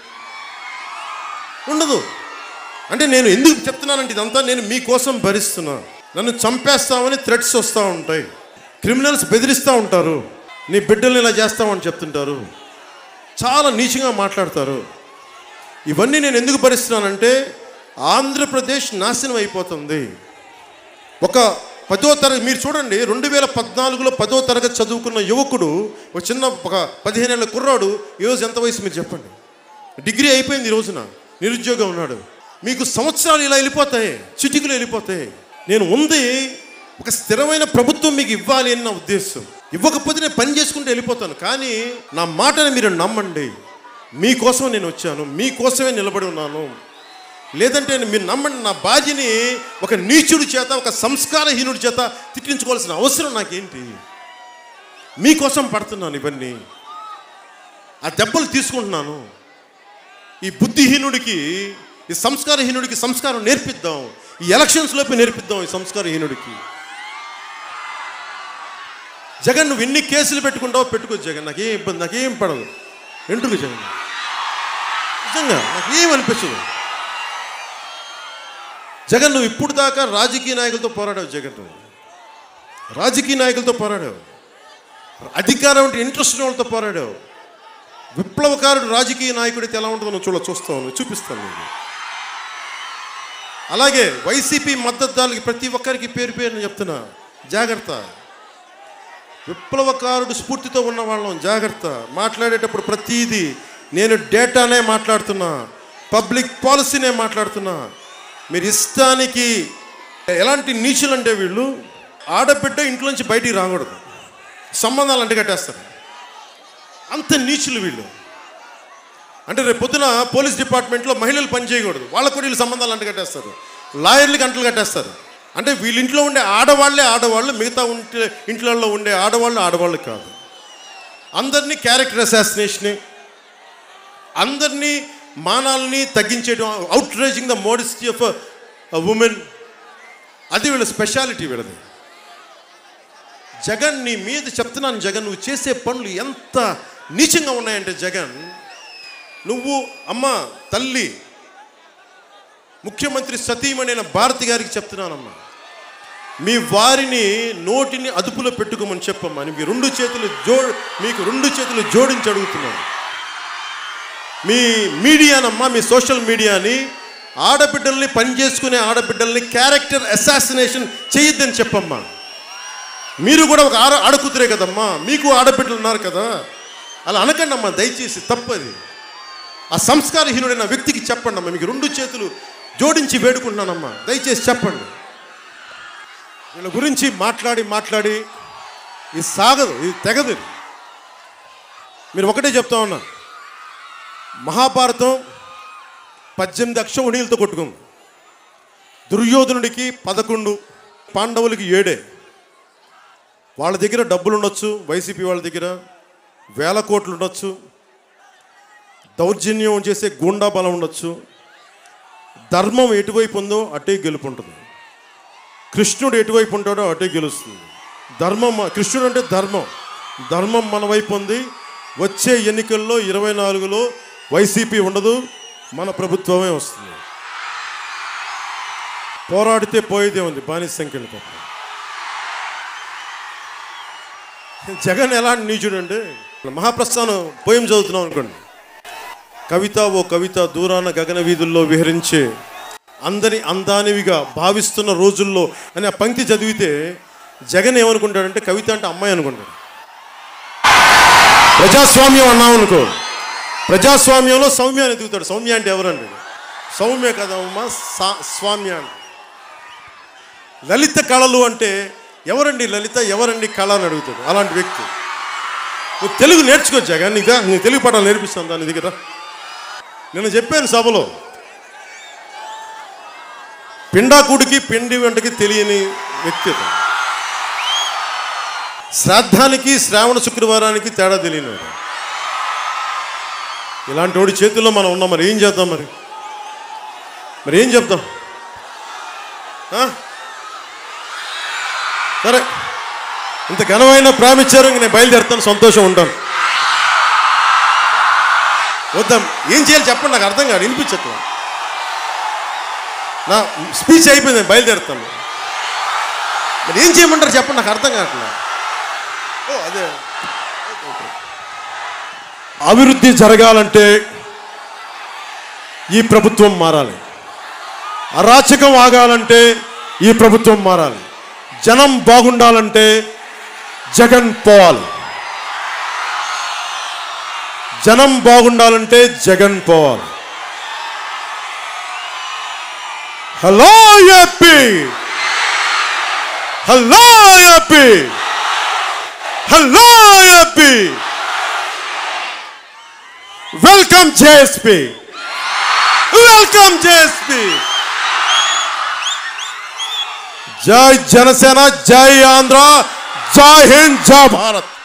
ఉండదు అంటే నేను ఎందుకు చెప్తున్నానంటే ఇదంతా నేను మీకోసం భరిస్తున్నా నన్ను చంపేస్తామని థ్రెట్స్ వస్తూ ఉంటాయి క్రిమినల్స్ బెదిరిస్తూ ఉంటారు నీ బిడ్డల్ని ఇలా చేస్తామని చెప్తుంటారు చాలా నీచంగా మాట్లాడతారు ఇవన్నీ నేను ఎందుకు భరిస్తున్నానంటే ఆంధ్రప్రదేశ్ నాశనం అయిపోతుంది ఒక పదో తరగతి మీరు చూడండి రెండు వేల పద్నాలుగులో పదో తరగతి చదువుకున్న యువకుడు ఒక చిన్న ఒక పదిహేనేళ్ళ కుర్రాడు ఈరోజు ఎంత వయసు మీరు చెప్పండి డిగ్రీ అయిపోయింది ఈ రోజున నిరుద్యోగం ఉన్నాడు మీకు సంవత్సరాలు ఇలా వెళ్ళిపోతాయి చిటికలు వెళ్ళిపోతాయి నేను ఉంది ఒక స్థిరమైన ప్రభుత్వం మీకు ఇవ్వాలి అని నా ఉద్దేశం ఇవ్వకపోతే నేను పని చేసుకుంటూ వెళ్ళిపోతాను కానీ నా మాటని మీరు నమ్మండి మీకోసం నేను వచ్చాను మీకోసమే నిలబడి ఉన్నాను లేదంటే మీరు నమ్మండి నా బాధ్యని ఒక నీచుడి చేత ఒక సంస్కారహీనుడి చేత తిట్టించుకోవాల్సిన అవసరం నాకేంటి మీకోసం పడుతున్నాను ఇవన్నీ ఆ దెబ్బలు తీసుకుంటున్నాను ఈ బుద్ధిహీనుడికి ఈ సంస్కారహీనుడికి సంస్కారం నేర్పిద్దాం ఈ ఎలక్షన్స్ లోపే నేర్పిద్దాం ఈ సంస్కారహీనుడికి జగన్ నువ్వు ఎన్ని కేసులు పెట్టుకుంటావో పెట్టుకో జగన్ నాకేం ఇబ్బంది నాకేం పడదు ఎంటుకు జగన్ నిజంగా నాకేం అనిపించదు జగన్ నువ్వు ఇప్పుడు దాకా రాజకీయ నాయకులతో పోరాడావు జగన్ నువ్వు. రాజకీయ నాయకులతో పోరాడావు అధికారం అంటే ఇంట్రెస్ట్ ఉన్న వాళ్ళతో పోరాడావు విప్లవకారుడు రాజకీయ నాయకుడితే ఎలా ఉంటుందో నువ్వు చూడ చూస్తావు చూపిస్తాను నీకు అలాగే వైసీపీ మద్దతుదారులకి ప్రతి ఒక్కరికి పేరు పేరు నేను చెప్తున్నా జాగ్రత్త విప్లవకారుడు స్ఫూర్తితో ఉన్న వాళ్ళం జాగ్రత్త మాట్లాడేటప్పుడు ప్రతిదీ నేను డేటానే మాట్లాడుతున్నా పబ్లిక్ పాలసీనే మాట్లాడుతున్నా మీరు ఇష్టానికి ఎలాంటి నీచులు అంటే వీళ్ళు ఆడబిడ్డ ఇంట్లోంచి బయటికి రాకూడదు సంబంధాలు అంటగట్టేస్తారు అంత నీచులు వీళ్ళు అంటే రేపు పొద్దున పోలీస్ డిపార్ట్మెంట్లో మహిళలు పని చేయకూడదు వాళ్ళకు కూడా వీళ్ళు సంబంధాలు అంటగట్టేస్తారు లాయర్లకి గంటలు కట్టేస్తారు అంటే వీళ్ళ ఇంట్లో ఉండే ఆడవాళ్లే ఆడవాళ్ళు మిగతా ఉంటే ఇంట్లలో ఉండే ఆడవాళ్ళు ఆడవాళ్ళు కాదు అందరినీ క్యారెక్టర్ అసాసినేషనే అందరినీ మానాలని తగ్గించేయడం outraging the modesty of women అది వీళ్ళ స్పెషాలిటీ వీళ్ళది జగన్ నీ మీద చెప్తున్నాను జగన్ నువ్వు చేసే పనులు ఎంత నీచంగా ఉన్నాయంటే జగన్ నువ్వు అమ్మ తల్లి ముఖ్యమంత్రి సతీమణైన భారతి గారికి చెప్తున్నానమ్మా మీ వారిని నోటిని అదుపులో పెట్టుకోమని చెప్పమ్మా అని మీ రెండు చేతులు జో మీకు రెండు చేతులు జోడించి అడుగుతున్నాను మీ మీడియానమ్మా మీ సోషల్ మీడియాని ఆడబిడ్డల్ని పని చేసుకునే ఆడబిడ్డల్ని క్యారెక్టర్ అసాసినేషన్ చేయొద్దని చెప్పమ్మా మీరు కూడా ఒక ఆడ ఆడకూతురే కదమ్మా మీకు ఆడబిడ్డలు ఉన్నారు కదా అలా అనకండి అమ్మా దయచేసి తప్పది ఆ సంస్కారహీనుడైన వ్యక్తికి చెప్పండి అమ్మా మీకు రెండు చేతులు జోడించి వేడుకుంటున్నానమ్మా దయచేసి చెప్పండి వీళ్ళ గురించి మాట్లాడి మాట్లాడి ఇది సాగదు ఇది తెగదు ఇది. మీరు ఒకటే చెప్తా ఉన్నా మహాభారతం పద్దెనిమిది అక్షౌహిణీలతో కొట్టుకుంది దుర్యోధనుడికి పదకొండు పాండవులకి ఏడే వాళ్ళ దగ్గర డబ్బులు ఉండొచ్చు వైసీపీ వాళ్ళ దగ్గర వేల కోట్లు ఉండొచ్చు దౌర్జన్యం చేసే గూండా బలం ఉండొచ్చు ధర్మం ఎటువైపు ఉందో అటే గెలుపు ఉంటుంది కృష్ణుడు ఎటువైపు ఉంటాడో అటే గెలుస్తుంది ధర్మం కృష్ణుడు అంటే ధర్మం ధర్మం మన వైపు ఉంది వచ్చే ఎన్నికల్లో ఇరవై నాలుగులో వైసీపీ ఉండదు మన ప్రభుత్వమే వస్తుంది పోరాడితే పోయేదే ఉంది బానిస సంఖ్యలు తప్ప జగన్ ఎలాంటి నీచుడు అంటే మహాప్రస్థానం పోయం చదువుతున్నాం అనుకోండి కవిత ఓ కవిత దూరాన గగన వీధుల్లో విహరించే అందని అందానివిగా భావిస్తున్న రోజుల్లో అని ఆ పంక్తి చదివితే జగన్ ఏమనుకుంటాడంటే కవిత అంటే అమ్మాయి అనుకుంటాడు ప్రజాస్వామ్యం అన్నాం అనుకో ప్రజాస్వామ్యంలో సౌమ్య అని ఎదుగుతాడు సౌమ్య అంటే ఎవరండి సౌమ్య కదమ్మా సా స్వామ్య అంటే లలిత కళలు అంటే ఎవరండి లలిత ఎవరండి కళ అని అడుగుతాడు అలాంటి వ్యక్తి నువ్వు తెలుగు నేర్చుకో జగన్ నీకు నీ తెలుగు పాఠాలు నేర్పిస్తాను దాని దగ్గర నేను చెప్పాను సభలో పిండాకుడికి పిండి వెంటకి తెలియని వ్యక్తి అతను. శ్రాద్ధానికి శ్రావణ శుక్రవారానికి తేడా తెలియనివాడు ఇలాంటి వాడి చేతుల్లో మనం ఉన్నాం మరి ఏం చేద్దాం మరి మరి ఏం చెప్తాం ఆ? సరే ఇంత ఘనమైన ప్రామిచ్చారు ఇంక నేను బయలుదేరుతాను సంతోషం ఉంటాను వద్దాం ఏం చేయాలి చెప్పండి నాకు అర్థం కాదు వినిపించట్లా నా స్పీచ్ అయిపోయింది నేను బయలుదేరుతాను మరి ఏం చేయమంటారు చెప్పండి నాకు అర్థం కావట్లేదు ఓ అదే అభివృద్ధి జరగాలంటే ఈ ప్రభుత్వం మారాలి అరాచకం ఆగాలంటే ఈ ప్రభుత్వం మారాలి జనం బాగుండాలంటే జగన్ పోవాలి జనం బాగుండాలంటే జగన్ పోవాలి hello AP hello AP hello AP welcome JSP welcome JSP జై జనసేన జై ఆంధ్ర జై హింద్ జై భారత్